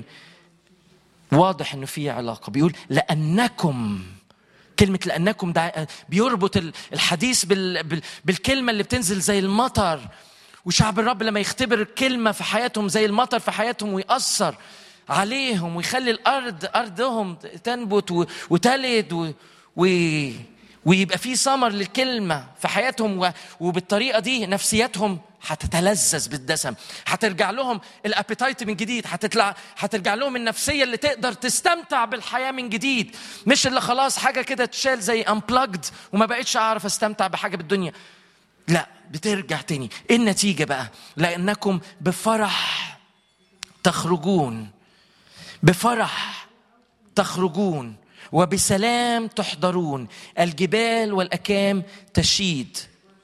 واضح انه في علاقه بيقول لانكم كلمة لأنكم ده بيربط الحديث بال... بالكلمة اللي بتنزل زي المطر وشعب الرب لما يختبر الكلمة في حياتهم زي المطر في حياتهم ويأثر عليهم ويخلي الأرض أرضهم تنبت وتلد و... و... ويبقى في ثمر للكلمة في حياتهم وبالطريقة دي نفسياتهم هتتلذذ بالدسم هترجع لهم الابيتايت من جديد هتطلع هترجع لهم النفسيه اللي تقدر تستمتع بالحياه من جديد مش اللي خلاص حاجه كده تشال زي امبلاجد وما بقتش اعرف استمتع بحاجه بالدنيا لا بترجع تاني ايه النتيجه بقى لانكم بفرح تخرجون بفرح تخرجون وبسلام تحضرون الجبال والاكام تشيد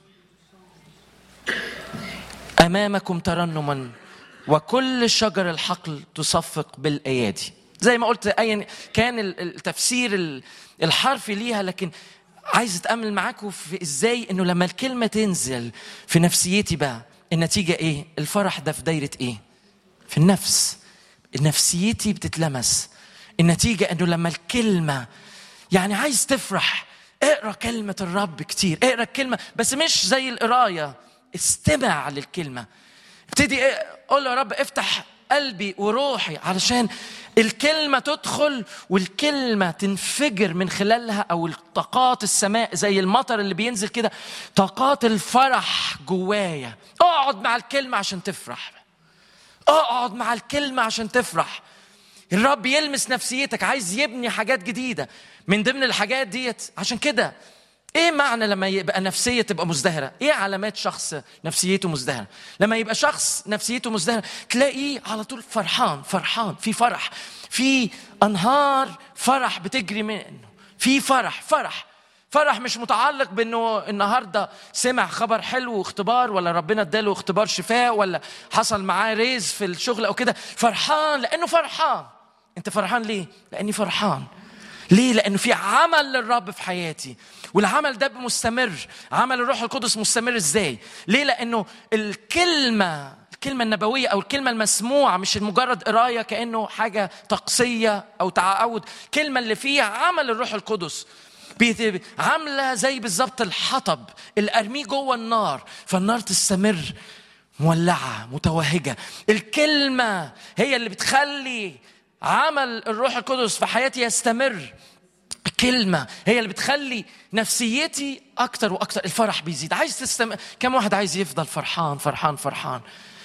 امامكم ترنما وكل شجر الحقل تصفق بالايادي زي ما قلت ايا كان التفسير الحرفي ليها لكن عايز اتامل معاكم في ازاي انه لما الكلمه تنزل في نفسيتي بقى النتيجه ايه الفرح ده في دايره ايه في النفس نفسيتي بتتلمس النتيجه انه لما الكلمه يعني عايز تفرح اقرا كلمه الرب كتير اقرا الكلمه بس مش زي القرايه استمع للكلمة ابتدي قول يا رب افتح قلبي وروحي علشان الكلمة تدخل والكلمة تنفجر من خلالها أو طاقات السماء زي المطر اللي بينزل كده طاقات الفرح جوايا اقعد مع الكلمة عشان تفرح اقعد مع الكلمة عشان تفرح الرب يلمس نفسيتك عايز يبني حاجات جديدة من ضمن الحاجات ديت عشان كده ايه معنى لما يبقى نفسيه تبقى مزدهره ايه علامات شخص نفسيته مزدهره لما يبقى شخص نفسيته مزدهره تلاقيه على طول فرحان فرحان في فرح في انهار فرح بتجري منه في فرح فرح فرح مش متعلق بانه النهارده سمع خبر حلو واختبار ولا ربنا اداله اختبار شفاء ولا حصل معاه ريز في الشغل او كده فرحان لانه فرحان انت فرحان ليه لاني فرحان ليه لانه في عمل للرب في حياتي والعمل ده مستمر عمل الروح القدس مستمر ازاي ليه لانه الكلمه الكلمة النبوية أو الكلمة المسموعة مش مجرد قراية كأنه حاجة طقسية أو تعود كلمة اللي فيها عمل الروح القدس عاملة زي بالظبط الحطب اللي أرميه جوه النار فالنار تستمر مولعة متوهجة الكلمة هي اللي بتخلي عمل الروح القدس في حياتي يستمر كلمة هي اللي بتخلي نفسيتي أكتر وأكتر الفرح بيزيد عايز تستمر كم واحد عايز يفضل فرحان فرحان فرحان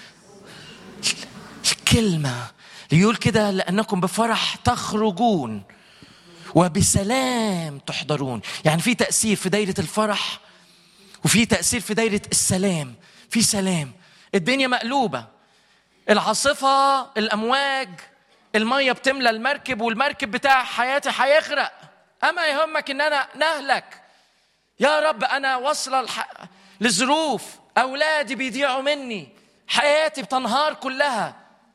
الكلمة يقول كده لأنكم بفرح تخرجون وبسلام تحضرون يعني في تأثير في دايرة الفرح وفي تأثير في دايرة السلام في سلام الدنيا مقلوبة العاصفة الأمواج الميه بتملى المركب والمركب بتاع حياتي هيغرق اما يهمك ان انا نهلك يا رب انا واصله الح... لظروف اولادي بيضيعوا مني حياتي بتنهار كلها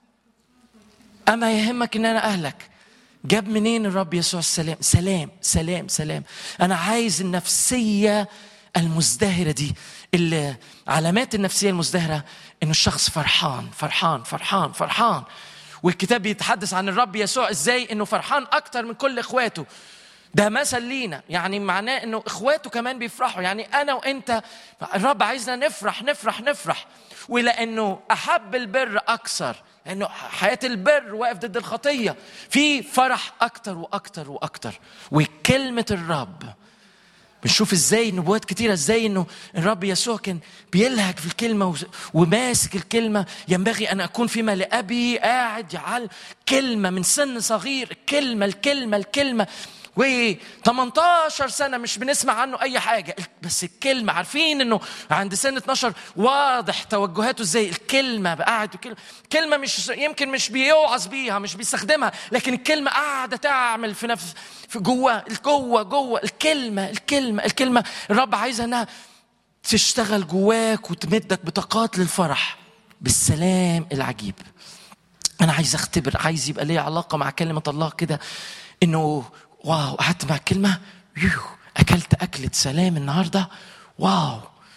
اما يهمك ان انا اهلك جاب منين الرب يسوع السلام سلام سلام سلام انا عايز النفسيه المزدهره دي اللي علامات النفسيه المزدهره انه الشخص فرحان فرحان فرحان فرحان والكتاب بيتحدث عن الرب يسوع ازاي انه فرحان اكتر من كل اخواته ده مثل لينا يعني معناه انه اخواته كمان بيفرحوا يعني انا وانت الرب عايزنا نفرح نفرح نفرح ولانه احب البر اكثر لانه حياه البر واقف ضد الخطيه في فرح اكتر واكتر واكتر وكلمه الرب بنشوف ازاي نبوات كتيرة ازاي انه الرب يسوع كان بيلهج في الكلمة وماسك الكلمة ينبغي ان اكون فيما لأبي قاعد يعلم كلمة من سن صغير الكلمة الكلمة الكلمة و 18 سنه مش بنسمع عنه اي حاجه بس الكلمه عارفين انه عند سن 12 واضح توجهاته ازاي الكلمه قاعد كلمه كلمه مش يمكن مش بيوعظ بيها مش بيستخدمها لكن الكلمه قاعده تعمل في نفس في جوه جوه جوه الكلمه الكلمه الكلمه الرب عايزها انها تشتغل جواك وتمدك بطاقات للفرح بالسلام العجيب انا عايز اختبر عايز يبقى لي علاقه مع كلمه الله كده انه واو قعدت مع الكلمة يو أكلت أكلة سلام النهاردة واو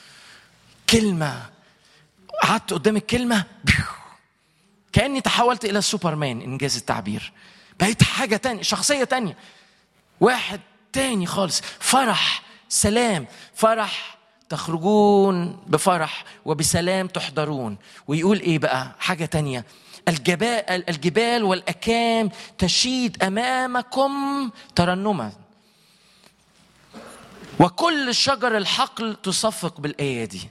كلمة قعدت قدام الكلمة بيو. كأني تحولت إلى سوبرمان إنجاز التعبير بقيت حاجة تانية شخصية تانية واحد تاني خالص فرح سلام فرح تخرجون بفرح وبسلام تحضرون ويقول ايه بقى حاجة تانية الجبال, الجبال والأكام تشيد أمامكم ترنما وكل شجر الحقل تصفق بالآية دي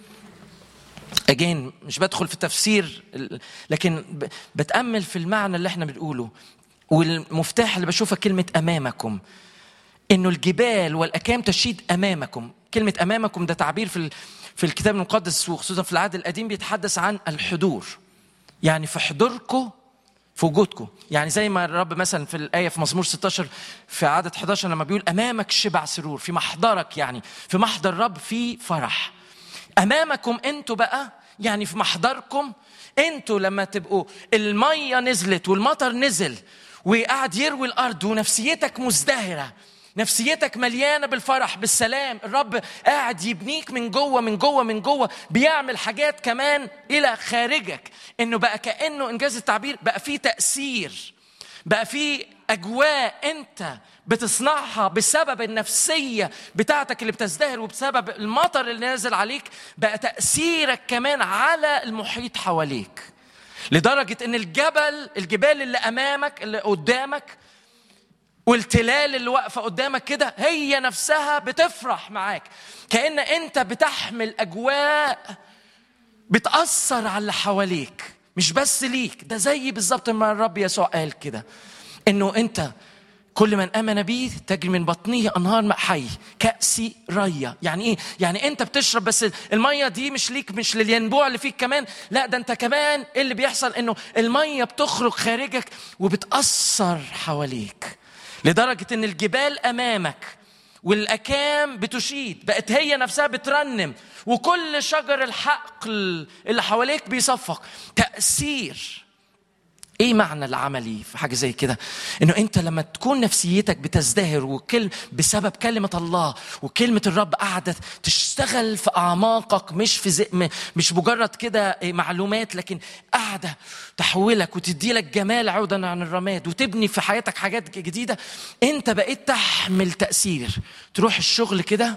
أجين مش بدخل في تفسير لكن بتأمل في المعنى اللي احنا بنقوله والمفتاح اللي بشوفه كلمة أمامكم إنه الجبال والأكام تشيد أمامكم كلمة أمامكم ده تعبير في في الكتاب المقدس وخصوصا في العهد القديم بيتحدث عن الحضور يعني في حضوركم في وجودكم يعني زي ما الرب مثلا في الآية في مزمور 16 في عدد 11 لما بيقول أمامك شبع سرور في محضرك يعني في محضر الرب في فرح أمامكم أنتوا بقى يعني في محضركم أنتوا لما تبقوا المية نزلت والمطر نزل وقعد يروي الأرض ونفسيتك مزدهرة نفسيتك مليانه بالفرح بالسلام الرب قاعد يبنيك من جوه من جوه من جوه بيعمل حاجات كمان الى خارجك انه بقى كانه انجاز التعبير بقى فيه تاثير بقى فيه اجواء انت بتصنعها بسبب النفسيه بتاعتك اللي بتزدهر وبسبب المطر اللي نازل عليك بقى تاثيرك كمان على المحيط حواليك لدرجه ان الجبل الجبال اللي امامك اللي قدامك والتلال اللي واقفة قدامك كده هي نفسها بتفرح معاك كأن أنت بتحمل أجواء بتأثر على اللي حواليك مش بس ليك ده زي بالظبط ما الرب يسوع قال كده إنه أنت كل من امن بي تجري من بطنه انهار ماء حي كاسي ريه يعني ايه يعني انت بتشرب بس الميه دي مش ليك مش للينبوع اللي فيك كمان لا ده انت كمان إيه اللي بيحصل انه الميه بتخرج خارجك وبتاثر حواليك لدرجة إن الجبال أمامك والأكام بتشيد بقت هي نفسها بترنم وكل شجر الحقل اللي حواليك بيصفق تأثير ايه معنى العملي في حاجه زي كده انه انت لما تكون نفسيتك بتزدهر وكل بسبب كلمه الله وكلمه الرب قاعده تشتغل في اعماقك مش في زي مش مجرد كده معلومات لكن قاعده تحولك وتدي لك جمال عودا عن الرماد وتبني في حياتك حاجات جديده انت بقيت تحمل تاثير تروح الشغل كده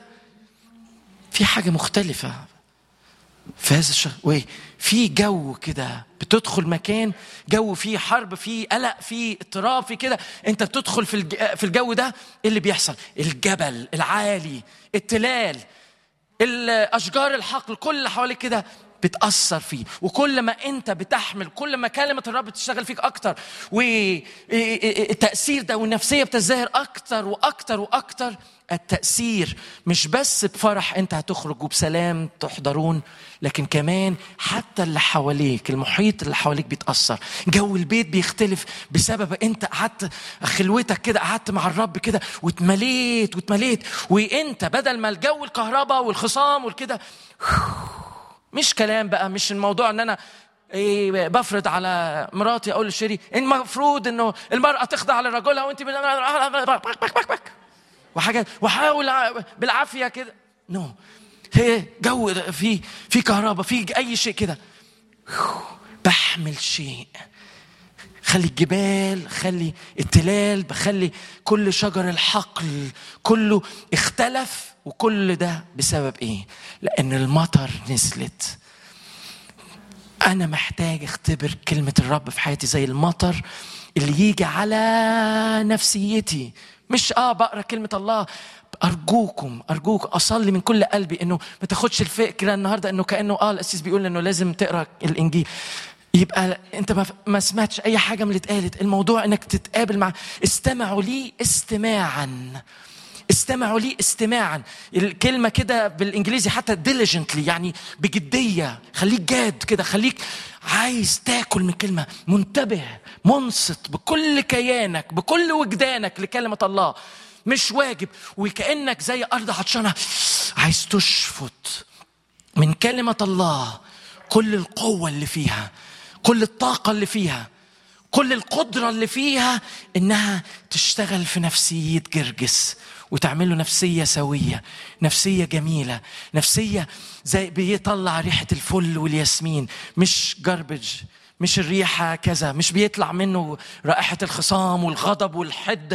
في حاجه مختلفه في هذا الشهر في جو كده بتدخل مكان جو فيه حرب فيه قلق فيه اضطراب فيه كده انت بتدخل في في الجو ده ايه اللي بيحصل الجبل العالي التلال الاشجار الحقل كل اللي حواليك كده بتأثر فيه وكل ما انت بتحمل كل ما كلمة الرب بتشتغل فيك اكتر والتأثير ده والنفسية بتزدهر اكتر واكتر واكتر التأثير مش بس بفرح انت هتخرج وبسلام تحضرون لكن كمان حتى اللي حواليك المحيط اللي حواليك بيتأثر جو البيت بيختلف بسبب انت قعدت خلوتك كده قعدت مع الرب كده واتمليت واتمليت وانت بدل ما الجو الكهرباء والخصام والكده مش كلام بقى مش الموضوع ان انا إيه بفرض على مراتي اقول لشيري المفروض انه المراه تخضع لرجلها وانت وحاجات واحاول بالعافيه كده نو no. هي جو في في كهرباء في اي شيء كده بحمل شيء خلي الجبال خلي التلال بخلي كل شجر الحقل كله اختلف وكل ده بسبب ايه لان المطر نزلت انا محتاج اختبر كلمه الرب في حياتي زي المطر اللي يجي على نفسيتي مش اه بقرا كلمه الله ارجوكم ارجوك اصلي من كل قلبي انه ما تاخدش الفكره النهارده انه كانه اه الاسيس بيقول انه لازم تقرا الانجيل يبقى انت ما سمعتش اي حاجه من اللي اتقالت الموضوع انك تتقابل مع استمعوا لي استماعا استمعوا لي استماعا الكلمه كده بالانجليزي حتى diligently يعني بجديه خليك جاد كده خليك عايز تاكل من كلمه منتبه منصت بكل كيانك بكل وجدانك لكلمه الله مش واجب وكانك زي ارض عطشانه عايز تشفط من كلمه الله كل القوه اللي فيها كل الطاقه اللي فيها كل القدره اللي فيها انها تشتغل في نفسيه جرجس وتعمل له نفسيه سويه نفسيه جميله نفسيه زي بيطلع ريحه الفل والياسمين مش جربج مش الريحة كذا مش بيطلع منه رائحة الخصام والغضب والحد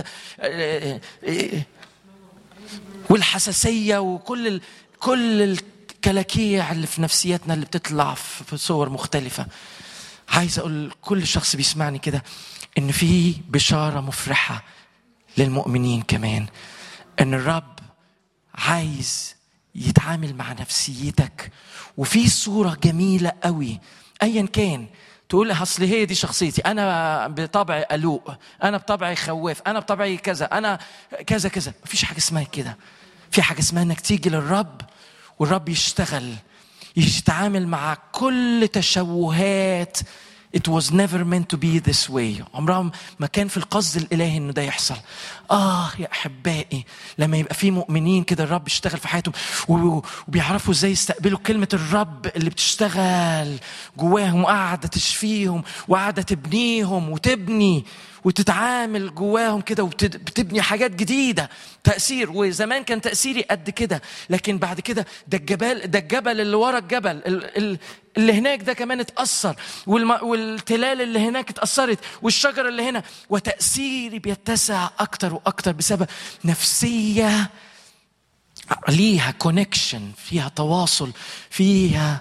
والحساسية وكل ال... كل الكلاكيع اللي في نفسيتنا اللي بتطلع في صور مختلفة عايز أقول كل شخص بيسمعني كده إن في بشارة مفرحة للمؤمنين كمان إن الرب عايز يتعامل مع نفسيتك وفي صورة جميلة قوي أيا كان تقول اصل هي دي شخصيتي انا بطبعي قلوق انا بطبعي خواف انا بطبعي كذا انا كذا كذا مفيش حاجه اسمها كده في حاجه اسمها انك تيجي للرب والرب يشتغل يتعامل مع كل تشوهات It was never meant to be this way عمرها ما كان في القصد الإلهي إنه ده يحصل آه يا أحبائي لما يبقى في مؤمنين كده الرب يشتغل في حياتهم وبيعرفوا إزاي يستقبلوا كلمة الرب اللي بتشتغل جواهم وقاعدة تشفيهم وقاعدة تبنيهم وتبني وتتعامل جواهم كده وبتبني حاجات جديده تاثير وزمان كان تاثيري قد كده لكن بعد كده ده الجبال ده الجبل اللي ورا الجبل اللي هناك ده كمان اتاثر والتلال اللي هناك اتاثرت والشجره اللي هنا وتاثيري بيتسع اكتر واكتر بسبب نفسيه ليها كونكشن فيها تواصل فيها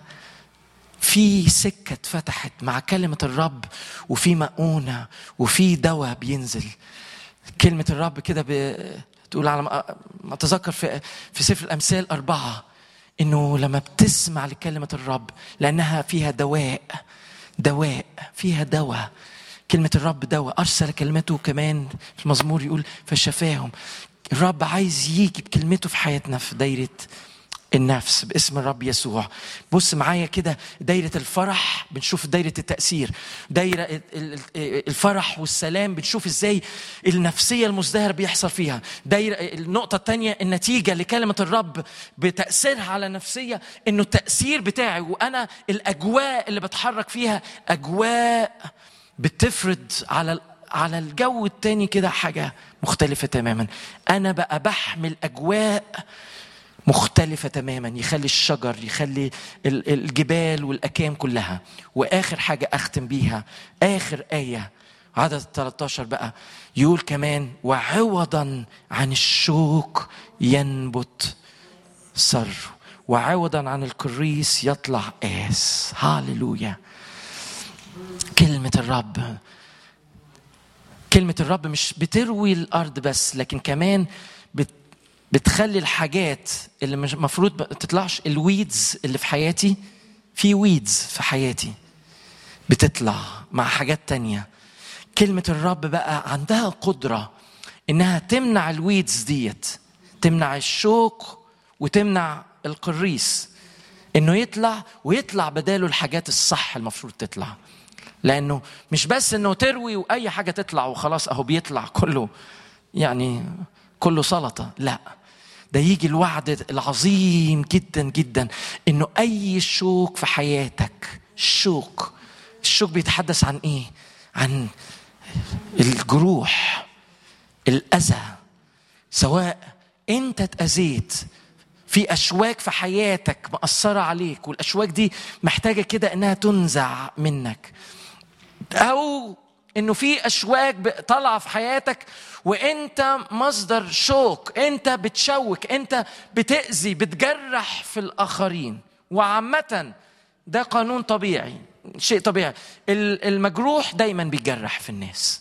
في سكة اتفتحت مع كلمة الرب وفي مؤونة وفي دواء بينزل كلمة الرب كده بتقول على ما أتذكر في في سفر الأمثال أربعة إنه لما بتسمع لكلمة الرب لأنها فيها دواء دواء فيها دواء كلمة الرب دواء أرسل كلمته كمان في المزمور يقول فشفاهم الرب عايز يجي بكلمته في حياتنا في دايرة النفس باسم الرب يسوع بص معايا كده دايرة الفرح بنشوف دايرة التأثير دايرة الفرح والسلام بنشوف ازاي النفسية المزدهرة بيحصل فيها دايرة النقطة الثانية النتيجة لكلمة الرب بتأثيرها على النفسية انه التأثير بتاعي وانا الاجواء اللي بتحرك فيها اجواء بتفرض على على الجو التاني كده حاجة مختلفة تماما أنا بقى بحمل أجواء مختلفة تماما يخلي الشجر يخلي الجبال والأكام كلها وآخر حاجة أختم بيها آخر آية عدد 13 بقى يقول كمان وعوضا عن الشوك ينبت سر وعوضا عن الكريس يطلع آس هاللويا كلمة الرب كلمة الرب مش بتروي الأرض بس لكن كمان بت بتخلي الحاجات اللي مش المفروض ما تطلعش الويدز اللي في حياتي في ويدز في حياتي بتطلع مع حاجات تانية كلمة الرب بقى عندها قدرة إنها تمنع الويدز ديت تمنع الشوك وتمنع القريس إنه يطلع ويطلع بداله الحاجات الصح المفروض تطلع لأنه مش بس إنه تروي وأي حاجة تطلع وخلاص أهو بيطلع كله يعني كله سلطة لا ده يجي الوعد العظيم جدا جدا انه اي شوك في حياتك الشوك الشوك بيتحدث عن ايه عن الجروح الاذى سواء انت اتاذيت في اشواك في حياتك مأثره عليك والاشواك دي محتاجه كده انها تنزع منك او انه في اشواك طالعه في حياتك وانت مصدر شوك انت بتشوك انت بتاذي بتجرح في الاخرين وعامه ده قانون طبيعي شيء طبيعي المجروح دايما بيجرح في الناس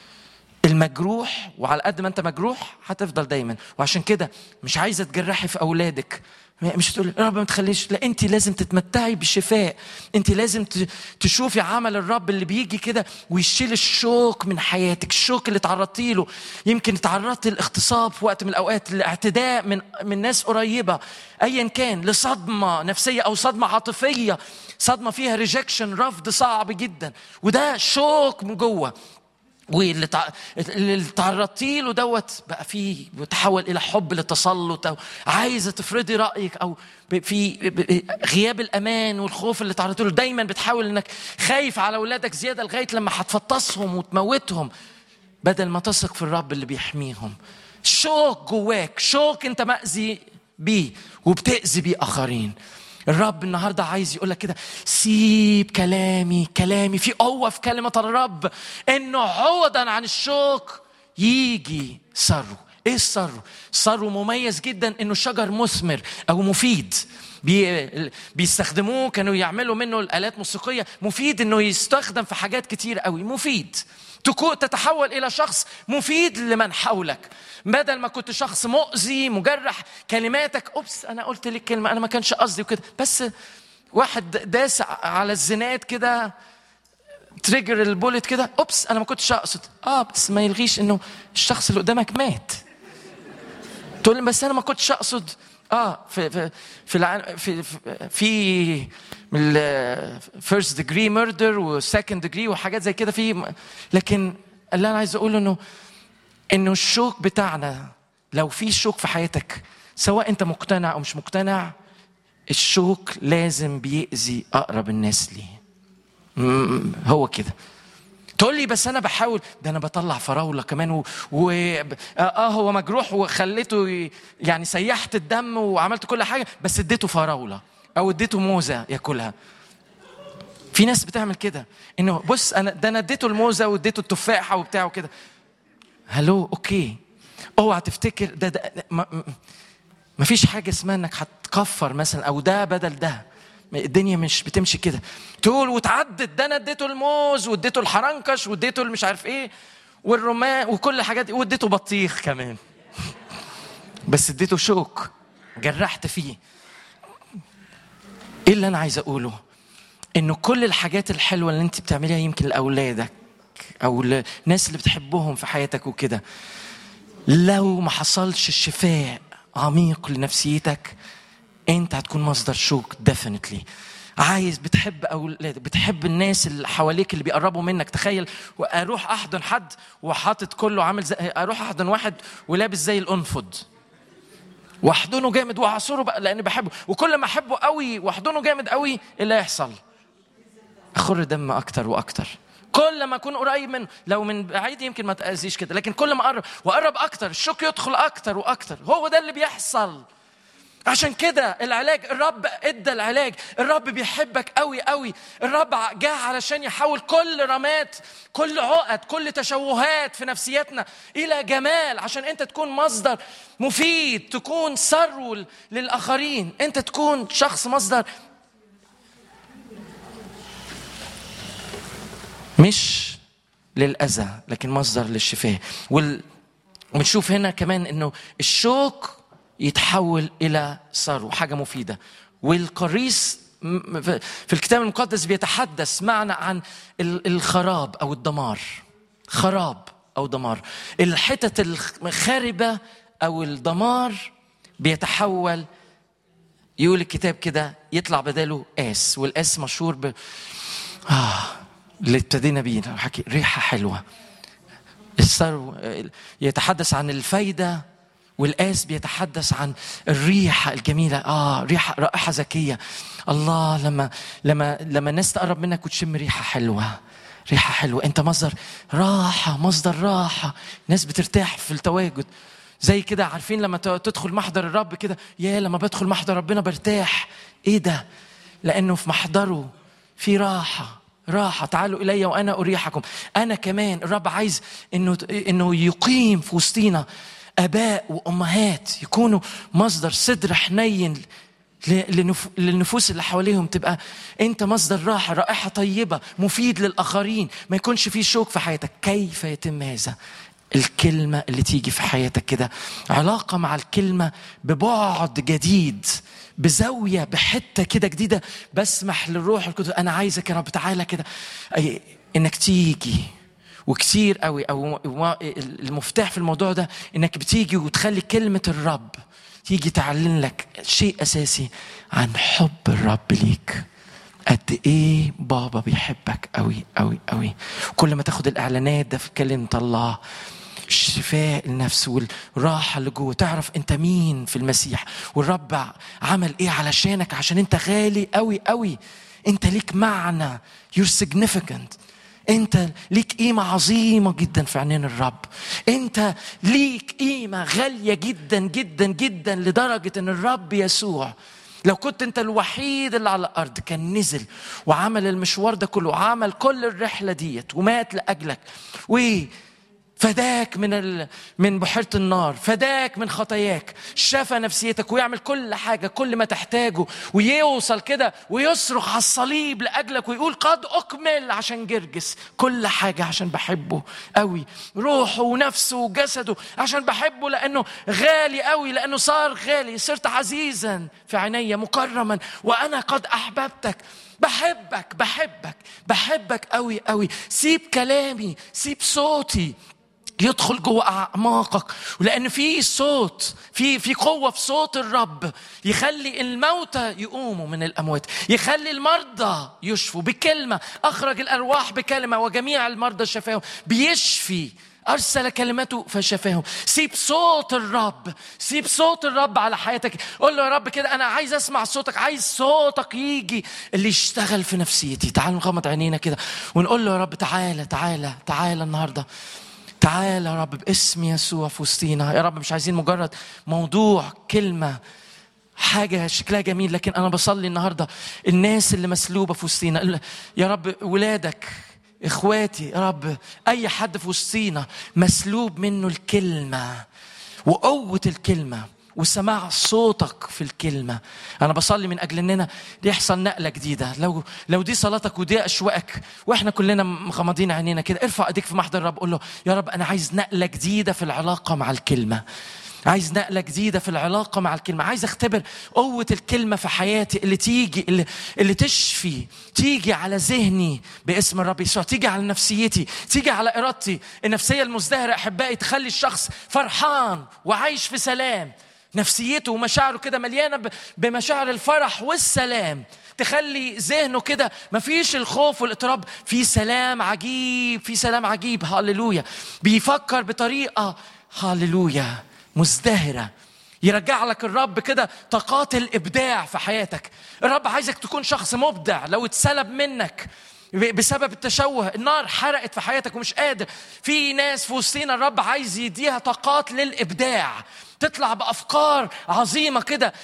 المجروح وعلى قد ما انت مجروح هتفضل دايما وعشان كده مش عايزه تجرحي في اولادك مش تقول رب ما تخليش لا انت لازم تتمتعي بالشفاء انت لازم تشوفي عمل الرب اللي بيجي كده ويشيل الشوك من حياتك الشوك اللي تعرضتي له يمكن تعرضتي للاغتصاب في وقت من الاوقات لاعتداء من من ناس قريبه ايا كان لصدمه نفسيه او صدمه عاطفيه صدمه فيها ريجكشن رفض صعب جدا وده شوك من جوه واللي تع... اللي تعرضتي له دوت بقى فيه بيتحول الى حب للتسلط او عايزه تفرضي رايك او في غياب الامان والخوف اللي تعرضت له دايما بتحاول انك خايف على اولادك زياده لغايه لما هتفطسهم وتموتهم بدل ما تثق في الرب اللي بيحميهم شوك جواك شوك انت مأذي بيه وبتأذي بيه اخرين الرب النهارده عايز يقول لك كده سيب كلامي كلامي في قوه في كلمه الرب انه عوضا عن الشوك يجي سرو ايه السرو السرو مميز جدا انه شجر مثمر او مفيد بي بيستخدموه كانوا يعملوا منه الالات موسيقيه مفيد انه يستخدم في حاجات كتير قوي مفيد تتحول الى شخص مفيد لمن حولك بدل ما كنت شخص مؤذي مجرح كلماتك اوبس انا قلت لك كلمه انا ما كانش قصدي وكده بس واحد داس على الزناد كده تريجر البولت كده اوبس انا ما كنتش اقصد اه بس ما يلغيش انه الشخص اللي قدامك مات تقول لي بس انا ما كنتش اقصد اه في في في في, في فيرست ديجري ميردر وسكند ديجري وحاجات زي كده في لكن اللي انا عايز اقوله انه انه الشوك بتاعنا لو في شوك في حياتك سواء انت مقتنع او مش مقتنع الشوك لازم بيأذي اقرب الناس ليه هو كده تقول لي بس انا بحاول ده انا بطلع فراوله كمان و... و... اه هو مجروح وخليته يعني سيحت الدم وعملت كل حاجه بس اديته فراوله او اديته موزه ياكلها في ناس بتعمل كده انه بص انا ده انا اديته الموزه واديته التفاحه وبتاع وكده هلو اوكي اوعى تفتكر ده, ده ما, ما فيش حاجه اسمها انك هتكفر مثلا او ده بدل ده الدنيا مش بتمشي كده تقول وتعدد ده انا اديته الموز واديته الحرنكش واديته مش عارف ايه والرمان وكل الحاجات دي واديته بطيخ كمان بس اديته شوك جرحت فيه ايه اللي انا عايز اقوله انه كل الحاجات الحلوه اللي انت بتعمليها يمكن لاولادك او الناس اللي بتحبهم في حياتك وكده لو ما حصلش الشفاء عميق لنفسيتك انت هتكون مصدر شوك ديفينتلي عايز بتحب اولادك بتحب الناس اللي حواليك اللي بيقربوا منك تخيل واروح احضن حد وحاطط كله عامل زي اروح احضن واحد ولابس زي الانفض واحضنه جامد واعصره بقى لاني بحبه وكل ما احبه قوي واحضنه جامد قوي ايه اللي هيحصل اخر دم اكتر واكتر كل ما اكون قريب منه لو من بعيد يمكن ما تاذيش كده لكن كل ما اقرب واقرب اكتر الشوك يدخل اكتر واكتر هو ده اللي بيحصل عشان كده العلاج الرب ادى العلاج الرب بيحبك قوي قوي الرب جاء علشان يحول كل رمات كل عقد كل تشوهات في نفسيتنا الى جمال عشان انت تكون مصدر مفيد تكون ثرو للاخرين انت تكون شخص مصدر مش للاذى لكن مصدر للشفاء وال... ونشوف هنا كمان انه الشوك يتحول الى ثروه حاجه مفيده والقريص في الكتاب المقدس بيتحدث معنا عن الخراب او الدمار خراب او دمار الحتت الخاربه او الدمار بيتحول يقول الكتاب كده يطلع بداله قاس والقاس مشهور ب اه اللي ابتدينا بيه حكي ريحه حلوه الثرو يتحدث عن الفايده والقاس بيتحدث عن الريحه الجميله اه ريحه رائحه زكيه الله لما لما لما الناس تقرب منك وتشم ريحه حلوه ريحه حلوه انت مصدر راحه مصدر راحه ناس بترتاح في التواجد زي كده عارفين لما تدخل محضر الرب كده يا لما بدخل محضر ربنا برتاح ايه ده لانه في محضره في راحه راحة تعالوا إلي وأنا أريحكم أنا كمان الرب عايز إنه إنه يقيم في وسطينا آباء وأمهات يكونوا مصدر صدر حنين للنفوس اللي حواليهم تبقى انت مصدر راحه رائحه طيبه مفيد للاخرين ما يكونش فيه شوك في حياتك كيف يتم هذا الكلمه اللي تيجي في حياتك كده علاقه مع الكلمه ببعد جديد بزاويه بحته كده جديده بسمح للروح القدس انا عايزك يا رب تعالى كده انك تيجي وكثير قوي او المفتاح في الموضوع ده انك بتيجي وتخلي كلمه الرب تيجي تعلن لك شيء اساسي عن حب الرب ليك قد ايه بابا بيحبك قوي قوي قوي كل ما تاخد الاعلانات ده في كلمه الله الشفاء النفس والراحه اللي جوه تعرف انت مين في المسيح والرب عمل ايه علشانك عشان انت غالي قوي قوي انت ليك معنى you're significant انت ليك قيمة عظيمة جدا في عينين الرب انت ليك قيمة غالية جدا جدا جدا لدرجة ان الرب يسوع لو كنت انت الوحيد اللي على الارض كان نزل وعمل المشوار ده كله وعمل كل الرحلة ديت ومات لأجلك وايه فداك من ال... من بحيره النار فداك من خطاياك شفى نفسيتك ويعمل كل حاجه كل ما تحتاجه ويوصل كده ويصرخ على الصليب لاجلك ويقول قد اكمل عشان جرجس كل حاجه عشان بحبه قوي روحه ونفسه وجسده عشان بحبه لانه غالي قوي لانه صار غالي صرت عزيزا في عيني مكرما وانا قد احببتك بحبك بحبك بحبك قوي قوي سيب كلامي سيب صوتي يدخل جوه اعماقك ولان في صوت في في قوه في صوت الرب يخلي الموتى يقوموا من الاموات يخلي المرضى يشفوا بكلمه اخرج الارواح بكلمه وجميع المرضى شفاهم بيشفي أرسل كلمته فشفاهم سيب صوت الرب سيب صوت الرب على حياتك قول له يا رب كده أنا عايز أسمع صوتك عايز صوتك يجي اللي يشتغل في نفسيتي تعال نغمض عينينا كده ونقول له يا رب تعالى تعالى تعالى النهارده تعالى يا رب باسم يسوع في وسطينا يا رب مش عايزين مجرد موضوع كلمه حاجه شكلها جميل لكن انا بصلي النهارده الناس اللي مسلوبه في وسطينا يا رب ولادك اخواتي يا رب اي حد في وسطينا مسلوب منه الكلمه وقوه الكلمه وسماع صوتك في الكلمة أنا بصلي من أجل أننا يحصل نقلة جديدة لو لو دي صلاتك ودي أشواقك وإحنا كلنا مغمضين عينينا كده ارفع إيديك في محضر الرب قول له يا رب أنا عايز نقلة جديدة في العلاقة مع الكلمة عايز نقلة جديدة في العلاقة مع الكلمة عايز اختبر قوة الكلمة في حياتي اللي تيجي اللي, اللي تشفي تيجي على ذهني باسم الرب يسوع تيجي على نفسيتي تيجي على إرادتي النفسية المزدهرة أحبائي تخلي الشخص فرحان وعايش في سلام نفسيته ومشاعره كده مليانه بمشاعر الفرح والسلام تخلي ذهنه كده مفيش الخوف والاضطراب في سلام عجيب في سلام عجيب هللويا بيفكر بطريقه هللويا مزدهره يرجع لك الرب كده طاقات الابداع في حياتك الرب عايزك تكون شخص مبدع لو اتسلب منك بسبب التشوه النار حرقت في حياتك ومش قادر في ناس في وسطينا الرب عايز يديها طاقات للابداع تطلع بافكار عظيمه كده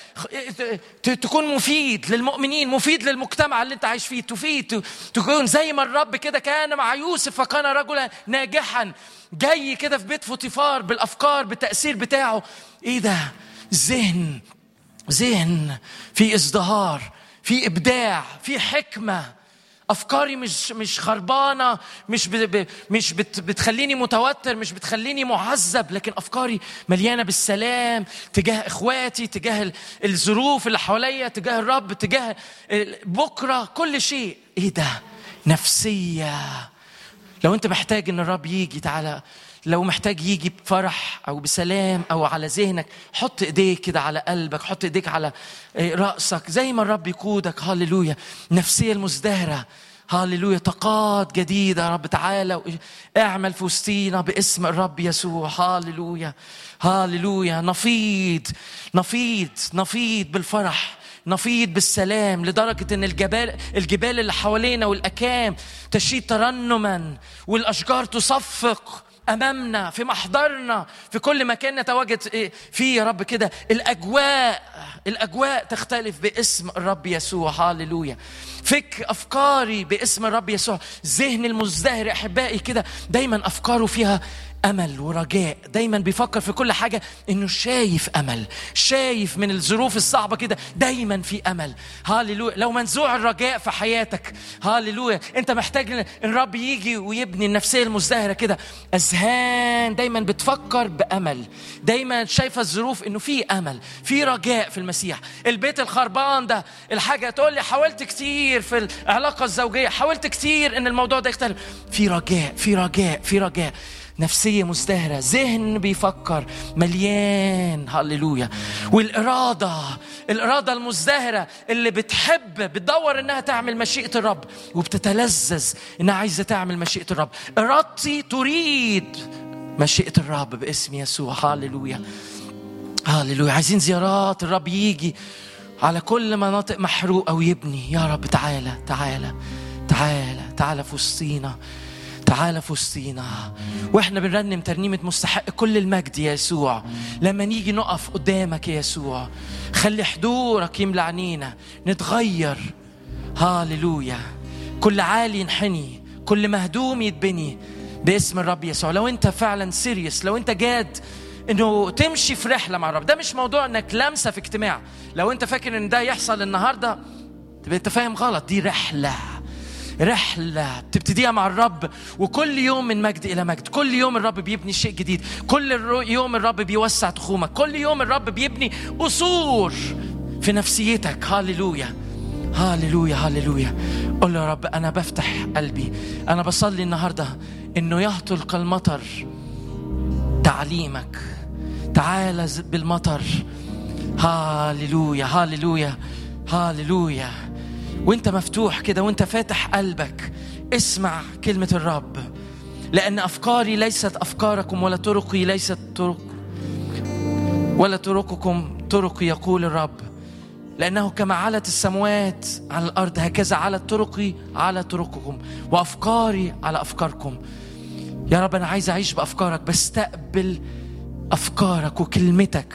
تكون مفيد للمؤمنين مفيد للمجتمع اللي انت عايش فيه تفيد تكون زي ما الرب كده كان مع يوسف فكان رجلا ناجحا جاي كده في بيت فوتيفار بالافكار بالتاثير بتاعه ايه ده ذهن ذهن في ازدهار في ابداع في حكمه افكاري مش مش خربانه مش ب... مش بت... بتخليني متوتر مش بتخليني معذب لكن افكاري مليانه بالسلام تجاه اخواتي تجاه الظروف اللي حواليا تجاه الرب تجاه بكره كل شيء ايه ده نفسيه لو انت محتاج ان الرب يجي تعالى لو محتاج يجي بفرح او بسلام او على ذهنك حط ايديك كده على قلبك حط ايديك على آه، راسك زي ما الرب يقودك هللويا النفسيه المزدهره هللويا طاقات جديده يا رب تعالى اعمل في وسطينا باسم الرب يسوع هللويا هللويا نفيض نفيض نفيض بالفرح نفيض بالسلام لدرجة إن الجبال الجبال اللي حوالينا والأكام تشيد ترنما والأشجار تصفق امامنا في محضرنا في كل مكان نتواجد فيه يا رب كده الاجواء الاجواء تختلف باسم الرب يسوع هاليلويا فك افكاري باسم الرب يسوع ذهن المزدهر احبائي كده دايما افكاره فيها امل ورجاء دايما بيفكر في كل حاجه انه شايف امل شايف من الظروف الصعبه كده دايما في امل هاليلويا لو منزوع الرجاء في حياتك هاليلويا انت محتاج ان الرب يجي ويبني النفسيه المزدهره كده اذهان دايما بتفكر بامل دايما شايفه الظروف انه في امل في رجاء في المسيح البيت الخربان ده الحاجه تقول لي حاولت كتير في العلاقه الزوجيه حاولت كتير ان الموضوع ده يختلف في رجاء في رجاء في رجاء نفسية مزدهرة ذهن بيفكر مليان هللويا والإرادة الإرادة المزدهرة اللي بتحب بتدور إنها تعمل مشيئة الرب وبتتلذذ إنها عايزة تعمل مشيئة الرب إرادتي تريد مشيئة الرب باسم يسوع هللويا هللويا عايزين زيارات الرب يجي على كل مناطق محروقة ويبني يا رب تعالى تعالى تعالى تعالى في وسطينا تعالى في وسطينا واحنا بنرنم ترنيمة مستحق كل المجد يا يسوع لما نيجي نقف قدامك يا يسوع خلي حضورك يملى عنينا نتغير هاللويا كل عالي ينحني كل مهدوم يتبني باسم الرب يسوع لو انت فعلا سيريس لو انت جاد انه تمشي في رحله مع الرب ده مش موضوع انك لمسه في اجتماع لو انت فاكر ان ده يحصل النهارده تبقى انت فاهم غلط دي رحله رحلة بتبتديها مع الرب وكل يوم من مجد إلى مجد كل يوم الرب بيبني شيء جديد كل يوم الرب بيوسع تخومك كل يوم الرب بيبني قصور في نفسيتك هاللويا هاللويا هاللويا قول له يا رب أنا بفتح قلبي أنا بصلي النهاردة إنه يهطل كالمطر تعليمك تعالى بالمطر هاللويا هاللويا هاللويا وانت مفتوح كده وانت فاتح قلبك اسمع كلمة الرب لأن أفكاري ليست أفكاركم ولا طرقي ليست طرق ولا طرقكم طرقي يقول الرب لأنه كما علت السموات على الأرض هكذا علت طرقي على طرقكم وأفكاري على أفكاركم يا رب أنا عايز أعيش بأفكارك بستقبل أفكارك وكلمتك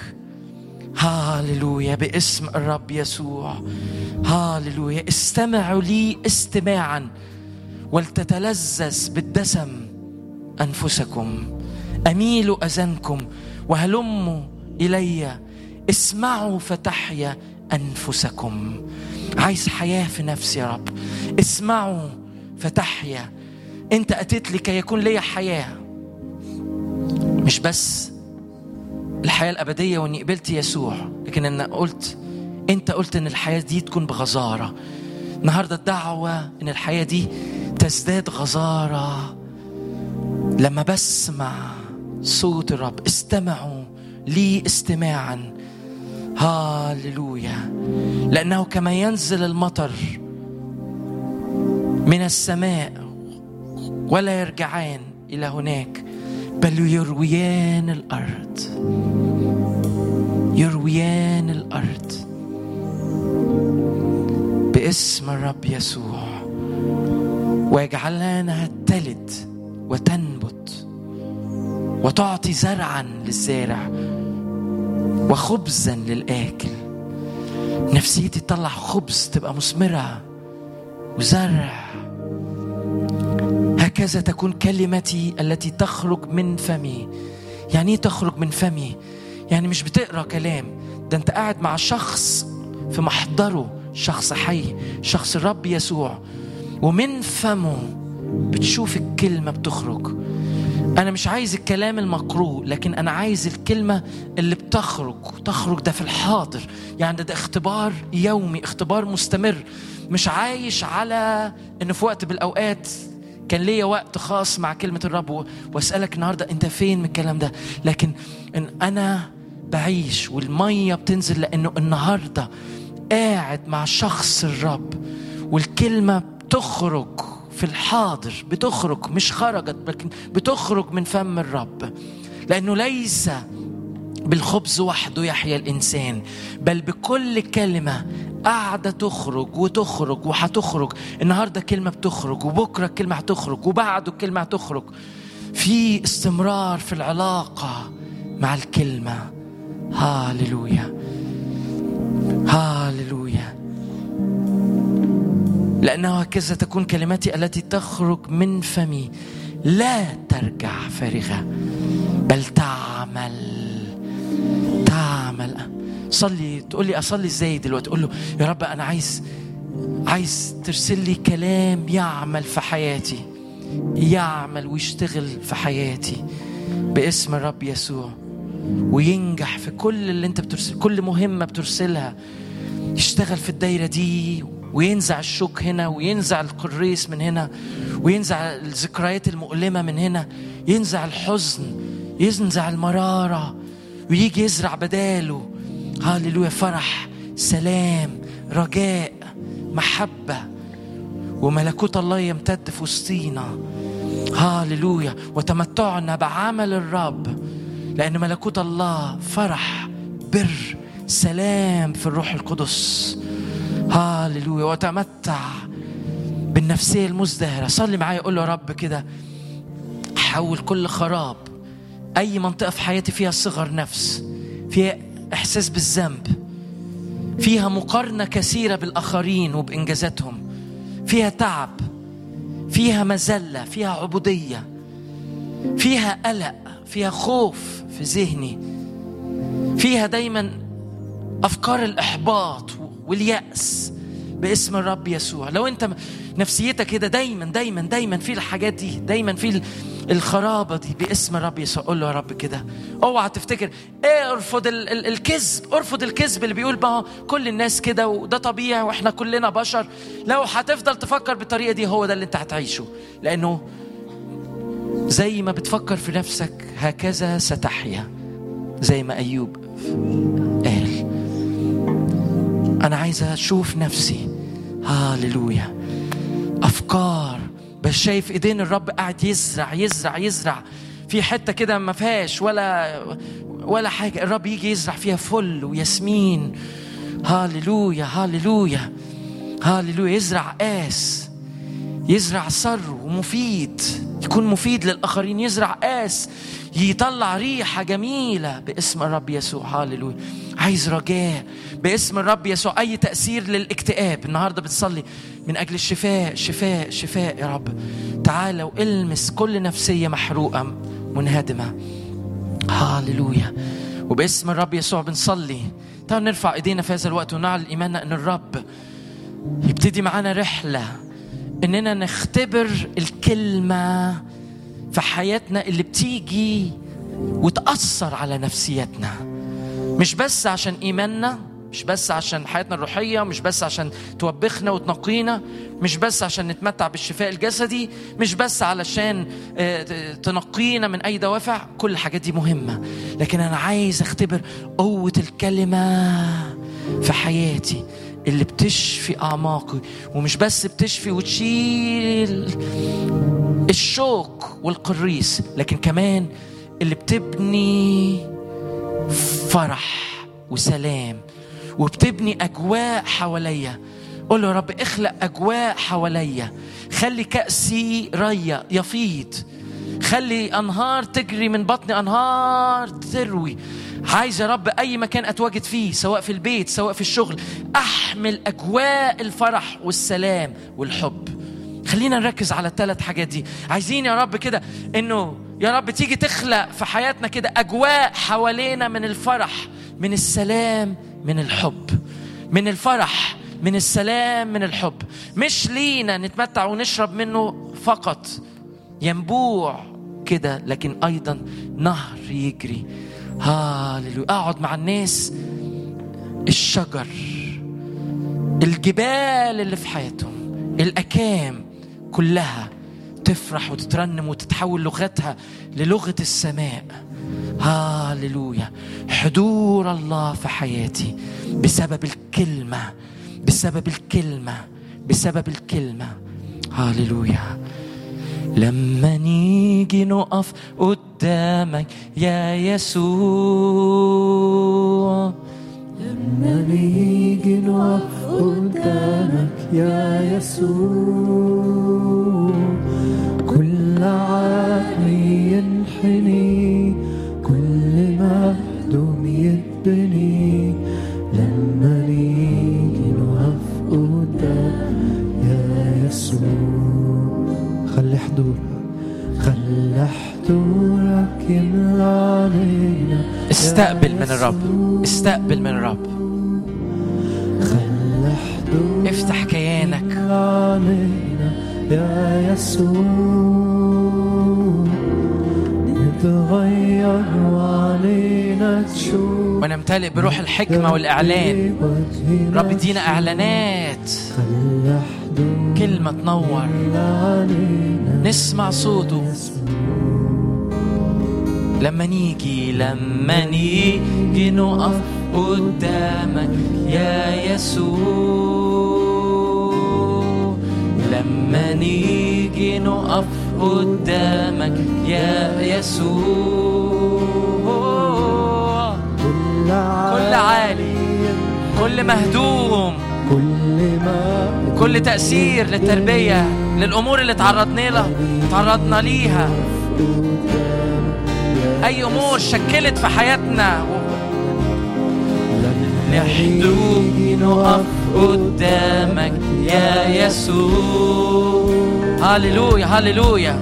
هاللويا باسم الرب يسوع هاللويا استمعوا لي استماعا ولتتلذذ بالدسم انفسكم اميلوا اذانكم وهلموا الي اسمعوا فتحيا انفسكم عايز حياه في نفسي يا رب اسمعوا فتحيا انت اتيت لكي يكون لي حياه مش بس الحياة الأبدية وإني قبلت يسوع لكن أنا قلت أنت قلت إن الحياة دي تكون بغزارة النهاردة الدعوة إن الحياة دي تزداد غزارة لما بسمع صوت الرب استمعوا لي استماعا هاللويا لأنه كما ينزل المطر من السماء ولا يرجعان إلى هناك بل يرويان الارض يرويان الارض باسم الرب يسوع ويجعلانها تلد وتنبت وتعطي زرعا للزارع وخبزا للاكل نفسيتي تطلع خبز تبقى مثمره وزرع هكذا تكون كلمتي التي تخرج من فمي يعني ايه تخرج من فمي يعني مش بتقرا كلام ده انت قاعد مع شخص في محضره شخص حي شخص الرب يسوع ومن فمه بتشوف الكلمة بتخرج أنا مش عايز الكلام المقروء لكن أنا عايز الكلمة اللي بتخرج تخرج ده في الحاضر يعني ده, ده اختبار يومي اختبار مستمر مش عايش على إن في وقت بالأوقات كان ليا وقت خاص مع كلمة الرب وأسألك النهاردة أنت فين من الكلام ده لكن إن أنا بعيش والمية بتنزل لأنه النهاردة قاعد مع شخص الرب والكلمة بتخرج في الحاضر بتخرج مش خرجت لكن بتخرج من فم الرب لأنه ليس بالخبز وحده يحيا الإنسان بل بكل كلمة قاعدة تخرج وتخرج وهتخرج النهاردة كلمة بتخرج وبكرة كلمة هتخرج وبعده كلمة هتخرج في استمرار في العلاقة مع الكلمة هاللويا هاللويا لأنه هكذا تكون كلماتي التي تخرج من فمي لا ترجع فارغة بل تعمل تعمل صلي تقول لي أصلي إزاي دلوقتي تقول له يا رب أنا عايز عايز ترسل لي كلام يعمل في حياتي يعمل ويشتغل في حياتي باسم الرب يسوع وينجح في كل اللي انت بترسل كل مهمة بترسلها يشتغل في الدايرة دي وينزع الشوك هنا وينزع القريس من هنا وينزع الذكريات المؤلمة من هنا ينزع الحزن ينزع المرارة ويجي يزرع بداله هاللويا فرح سلام رجاء محبة وملكوت الله يمتد في وسطينا هاللويا وتمتعنا بعمل الرب لأن ملكوت الله فرح بر سلام في الروح القدس هاللويا وتمتع بالنفسية المزدهرة صلي معايا قول له يا رب كده حول كل خراب أي منطقة في حياتي فيها صغر نفس فيها إحساس بالذنب فيها مقارنة كثيرة بالآخرين وبإنجازاتهم فيها تعب فيها مذلة فيها عبودية فيها قلق فيها خوف في ذهني فيها دايما أفكار الإحباط واليأس باسم الرب يسوع لو أنت نفسيتك كده دايما دايما دايما في الحاجات دي دايما في الخرابة دي باسم الرب يسوع قول له يا رب كده اوعى تفتكر ايه ارفض ال ال الكذب ارفض الكذب اللي بيقول ما كل الناس كده وده طبيعي واحنا كلنا بشر لو هتفضل تفكر بالطريقة دي هو ده اللي انت هتعيشه لانه زي ما بتفكر في نفسك هكذا ستحيا زي ما ايوب قال انا عايز اشوف نفسي هاللويا افكار بس شايف ايدين الرب قاعد يزرع يزرع يزرع في حته كده ما فيهاش ولا ولا حاجه الرب يجي يزرع فيها فل وياسمين هاللويا هاللويا هاللويا يزرع قاس يزرع سر ومفيد يكون مفيد للاخرين يزرع قاس يطلع ريحه جميله باسم الرب يسوع هاللويا عايز رجاء باسم الرب يسوع اي تاثير للاكتئاب النهارده بتصلي من اجل الشفاء شفاء شفاء يا رب تعالى والمس كل نفسيه محروقه منهدمه هاللويا وباسم الرب يسوع بنصلي تعالوا نرفع ايدينا في هذا الوقت ونعلن ايماننا ان الرب يبتدي معانا رحله اننا نختبر الكلمه في حياتنا اللي بتيجي وتاثر على نفسيتنا مش بس عشان ايماننا مش بس عشان حياتنا الروحيه مش بس عشان توبخنا وتنقينا مش بس عشان نتمتع بالشفاء الجسدي مش بس علشان تنقينا من اي دوافع كل الحاجات دي مهمه لكن انا عايز اختبر قوه الكلمه في حياتي اللي بتشفي اعماقي ومش بس بتشفي وتشيل الشوك والقريس لكن كمان اللي بتبني فرح وسلام وبتبني اجواء حواليا قول له يا رب اخلق اجواء حواليا خلي كاسي ريا يفيض خلي انهار تجري من بطني انهار تروي عايز يا رب اي مكان اتواجد فيه سواء في البيت سواء في الشغل احمل اجواء الفرح والسلام والحب خلينا نركز على الثلاث حاجات دي عايزين يا رب كده انه يا رب تيجي تخلق في حياتنا كده اجواء حوالينا من الفرح من السلام من الحب من الفرح من السلام من الحب مش لينا نتمتع ونشرب منه فقط ينبوع كده لكن ايضا نهر يجري هاللويا اقعد مع الناس الشجر الجبال اللي في حياتهم الاكام كلها تفرح وتترنم وتتحول لغتها للغه السماء هاللويا حضور الله في حياتي بسبب الكلمه بسبب الكلمه بسبب الكلمه هاللويا لما نيجي نقف قدامك يا يسوع لما نيجي نقف قدامك يا يسوع كل عقل ينحني كل مهدوم يتبني لما نيجي نقف قدامك يا يسوع خلي حضورك خلي حضورك يملى علينا يا استقبل من الرب يسوع. استقبل من الرب خلي حضورك افتح كيانك يملى علينا يا يسوع نتغير وعلينا تشوف ونمتلئ بروح الحكمة والإعلان وجهنا رب ادينا إعلانات خلي حضورك كلمة تنور يملى علينا نسمع صوته لما نيجي لما نيجي نقف قدامك يا يسوع لما نيجي نقف قدامك يا يسوع كل كل عالي كل مهدوم كل ما كل تأثير للتربية للأمور اللي تعرضنا لها تعرضنا ليها أي أمور شكلت في حياتنا نحدوك نقف قدامك يا يسوع هللويا هللويا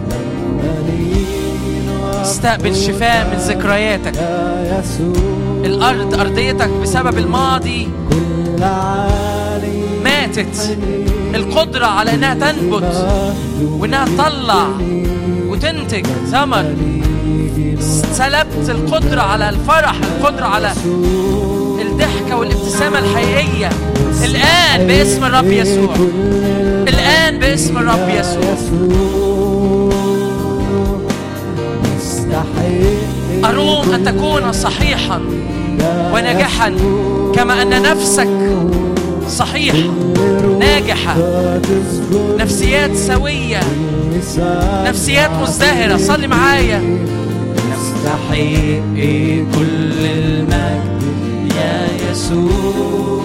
استقبل شفاء من ذكرياتك يا يسوع الأرض أرضيتك بسبب الماضي كل عالي ماتت القدرة على إنها تنبت وإنها تطلع وتنتج ثمر سلبت القدرة على الفرح القدرة على الضحكة والابتسامة الحقيقية الآن باسم الرب يسوع الآن باسم الرب يسوع أروم أن تكون صحيحا وناجحا كما أن نفسك صحيحة ناجحة نفسيات سوية نفسيات مزدهرة صلي معايا نستحق كل المجد يا يسوع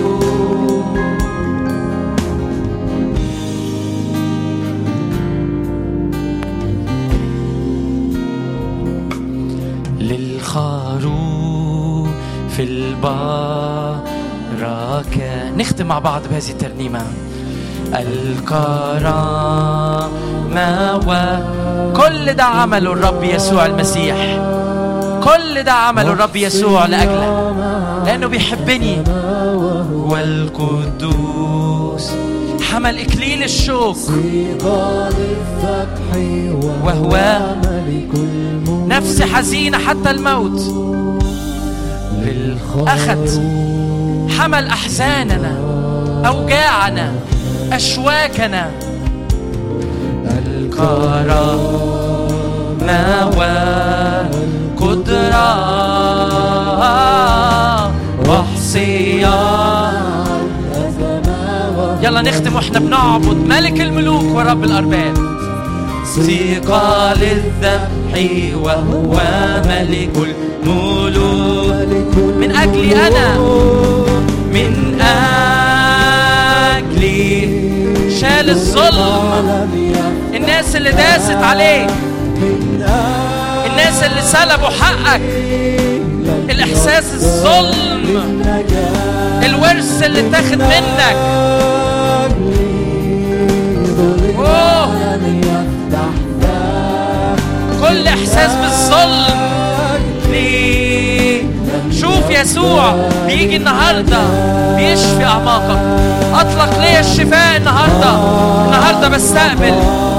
للخروف في البركة نختم مع بعض بهذه الترنيمة الكرامة وكل ده عمله الرب يسوع المسيح كل ده عمله الرب يسوع لأجلك لأنه بيحبني والقدوس حمل إكليل الشوك وهو نفس حزينة حتى الموت أخذ حمل أحزاننا أوجاعنا أشواكنا الكرامة والقدرة وحصيان يلا نختم واحنا بنعبد ملك الملوك ورب الأرباب ثقال الذبح وهو ملك الملوك من أجلي أنا من أجلي شال الظلم الناس اللي داست عليك الناس اللي سلبوا حقك الإحساس الظلم الورث اللي اتاخد منك أوه كل إحساس بالظلم ليه شوف يسوع يسوع بيجي النهارده بيشفي اعماقك اطلق لي الشفاء النهارده النهارده بستقبل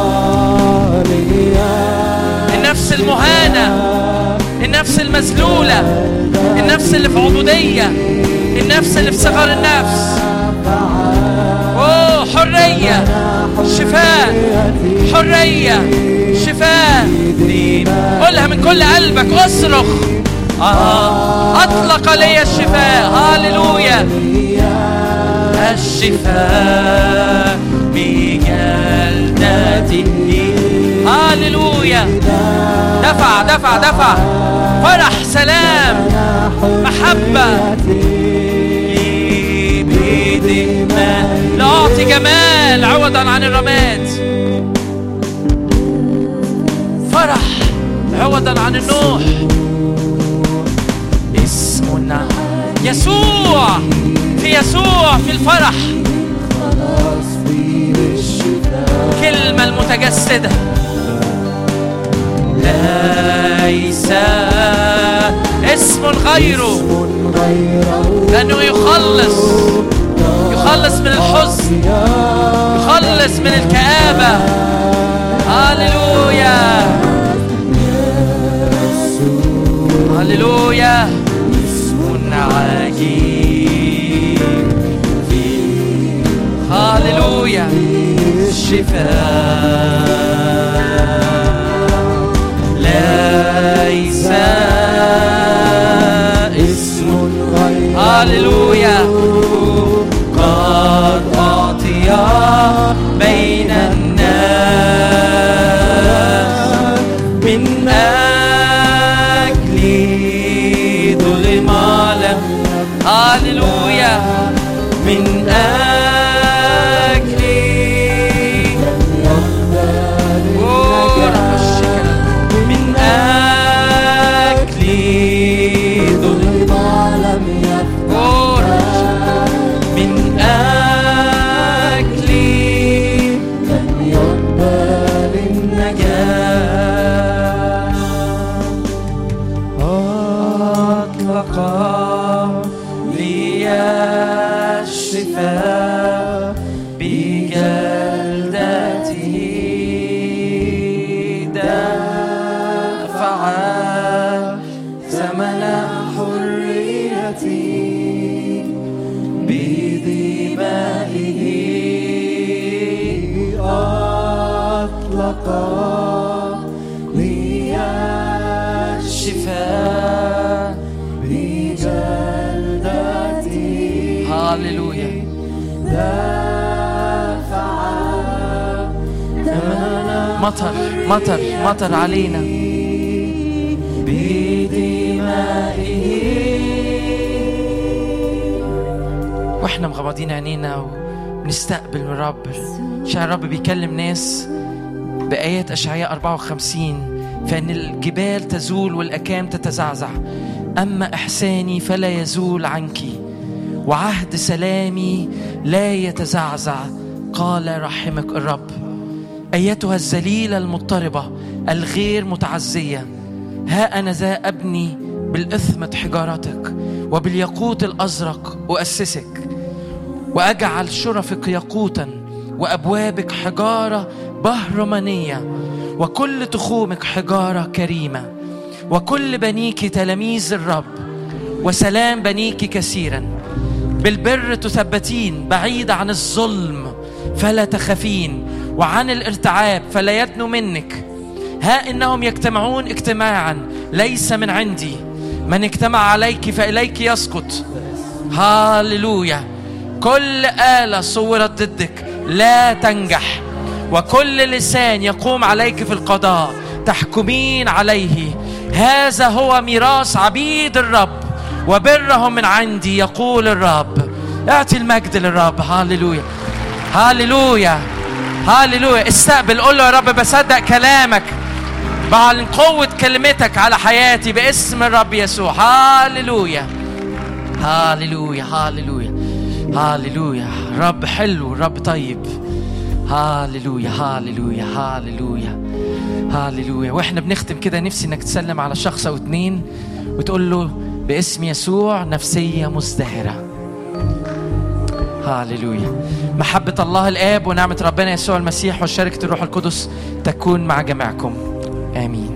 النفس المهانه النفس المذلوله النفس اللي في عبوديه النفس اللي في صغر النفس اوه حريه شفاء حريه شفاء قولها من كل قلبك اصرخ آه. اطلق لي الشفاء هاليلويا الشفاء بجلدته هاليلويا دفع دفع دفع فرح سلام محبة بدماء لأعطي جمال عوضا عن الرماد فرح عوضا عن النوح اسمنا يسوع في يسوع في الفرح كلمة المتجسدة ليس اسم غيره لأنه يخلص يخلص من الحزن يخلص من الكآبة هللويا هللويا اسم عجيب هللويا الشفاء ليس اسم هللويا قد أعطي بين الناس من أجل ظلم لم هللويا من أجل أوه، رب الشكر. من أجل ظلم أوه، رب الشكر. من أجل النجاة أطلق لي الشفاء بجلدته دفع ثمن حريتي بدمائه أطلق لي الشفاء بجلدته هاليلويا مطر مطر مطر علينا بدمائه واحنا مغمضين عينينا وبنستقبل من الرب عشان الرب بيكلم ناس بآيات أشعياء 54 فإن الجبال تزول والأكام تتزعزع أما إحساني فلا يزول عنك وعهد سلامي لا يتزعزع قال رحمك الرب أيتها الذليلة المضطربة الغير متعزية ها أنا ذا أبني بالإثمة حجارتك وبالياقوت الأزرق أؤسسك وأجعل شرفك ياقوتا وأبوابك حجارة بهرمانية وكل تخومك حجارة كريمة وكل بنيك تلاميذ الرب وسلام بنيك كثيرا بالبر تثبتين بعيدة عن الظلم فلا تخافين وعن الارتعاب فلا يدنو منك ها إنهم يجتمعون اجتماعا ليس من عندي من اجتمع عليك فإليك يسقط هاللويا كل آلة صورت ضدك لا تنجح وكل لسان يقوم عليك في القضاء تحكمين عليه هذا هو ميراث عبيد الرب وبرهم من عندي يقول الرب اعطي المجد للرب هاللويا هاللويا هاللويا استقبل قول له يا رب بصدق كلامك بعلن قوة كلمتك على حياتي باسم الرب يسوع هاللويا هاللويا هاللويا هاللويا رب حلو رب طيب هاللويا هاللويا هاللويا هاللويا واحنا بنختم كده نفسي انك تسلم على شخص او اتنين وتقول له باسم يسوع نفسية مزدهرة هاليلويا محبة الله الآب ونعمة ربنا يسوع المسيح وشركة الروح القدس تكون مع جميعكم آمين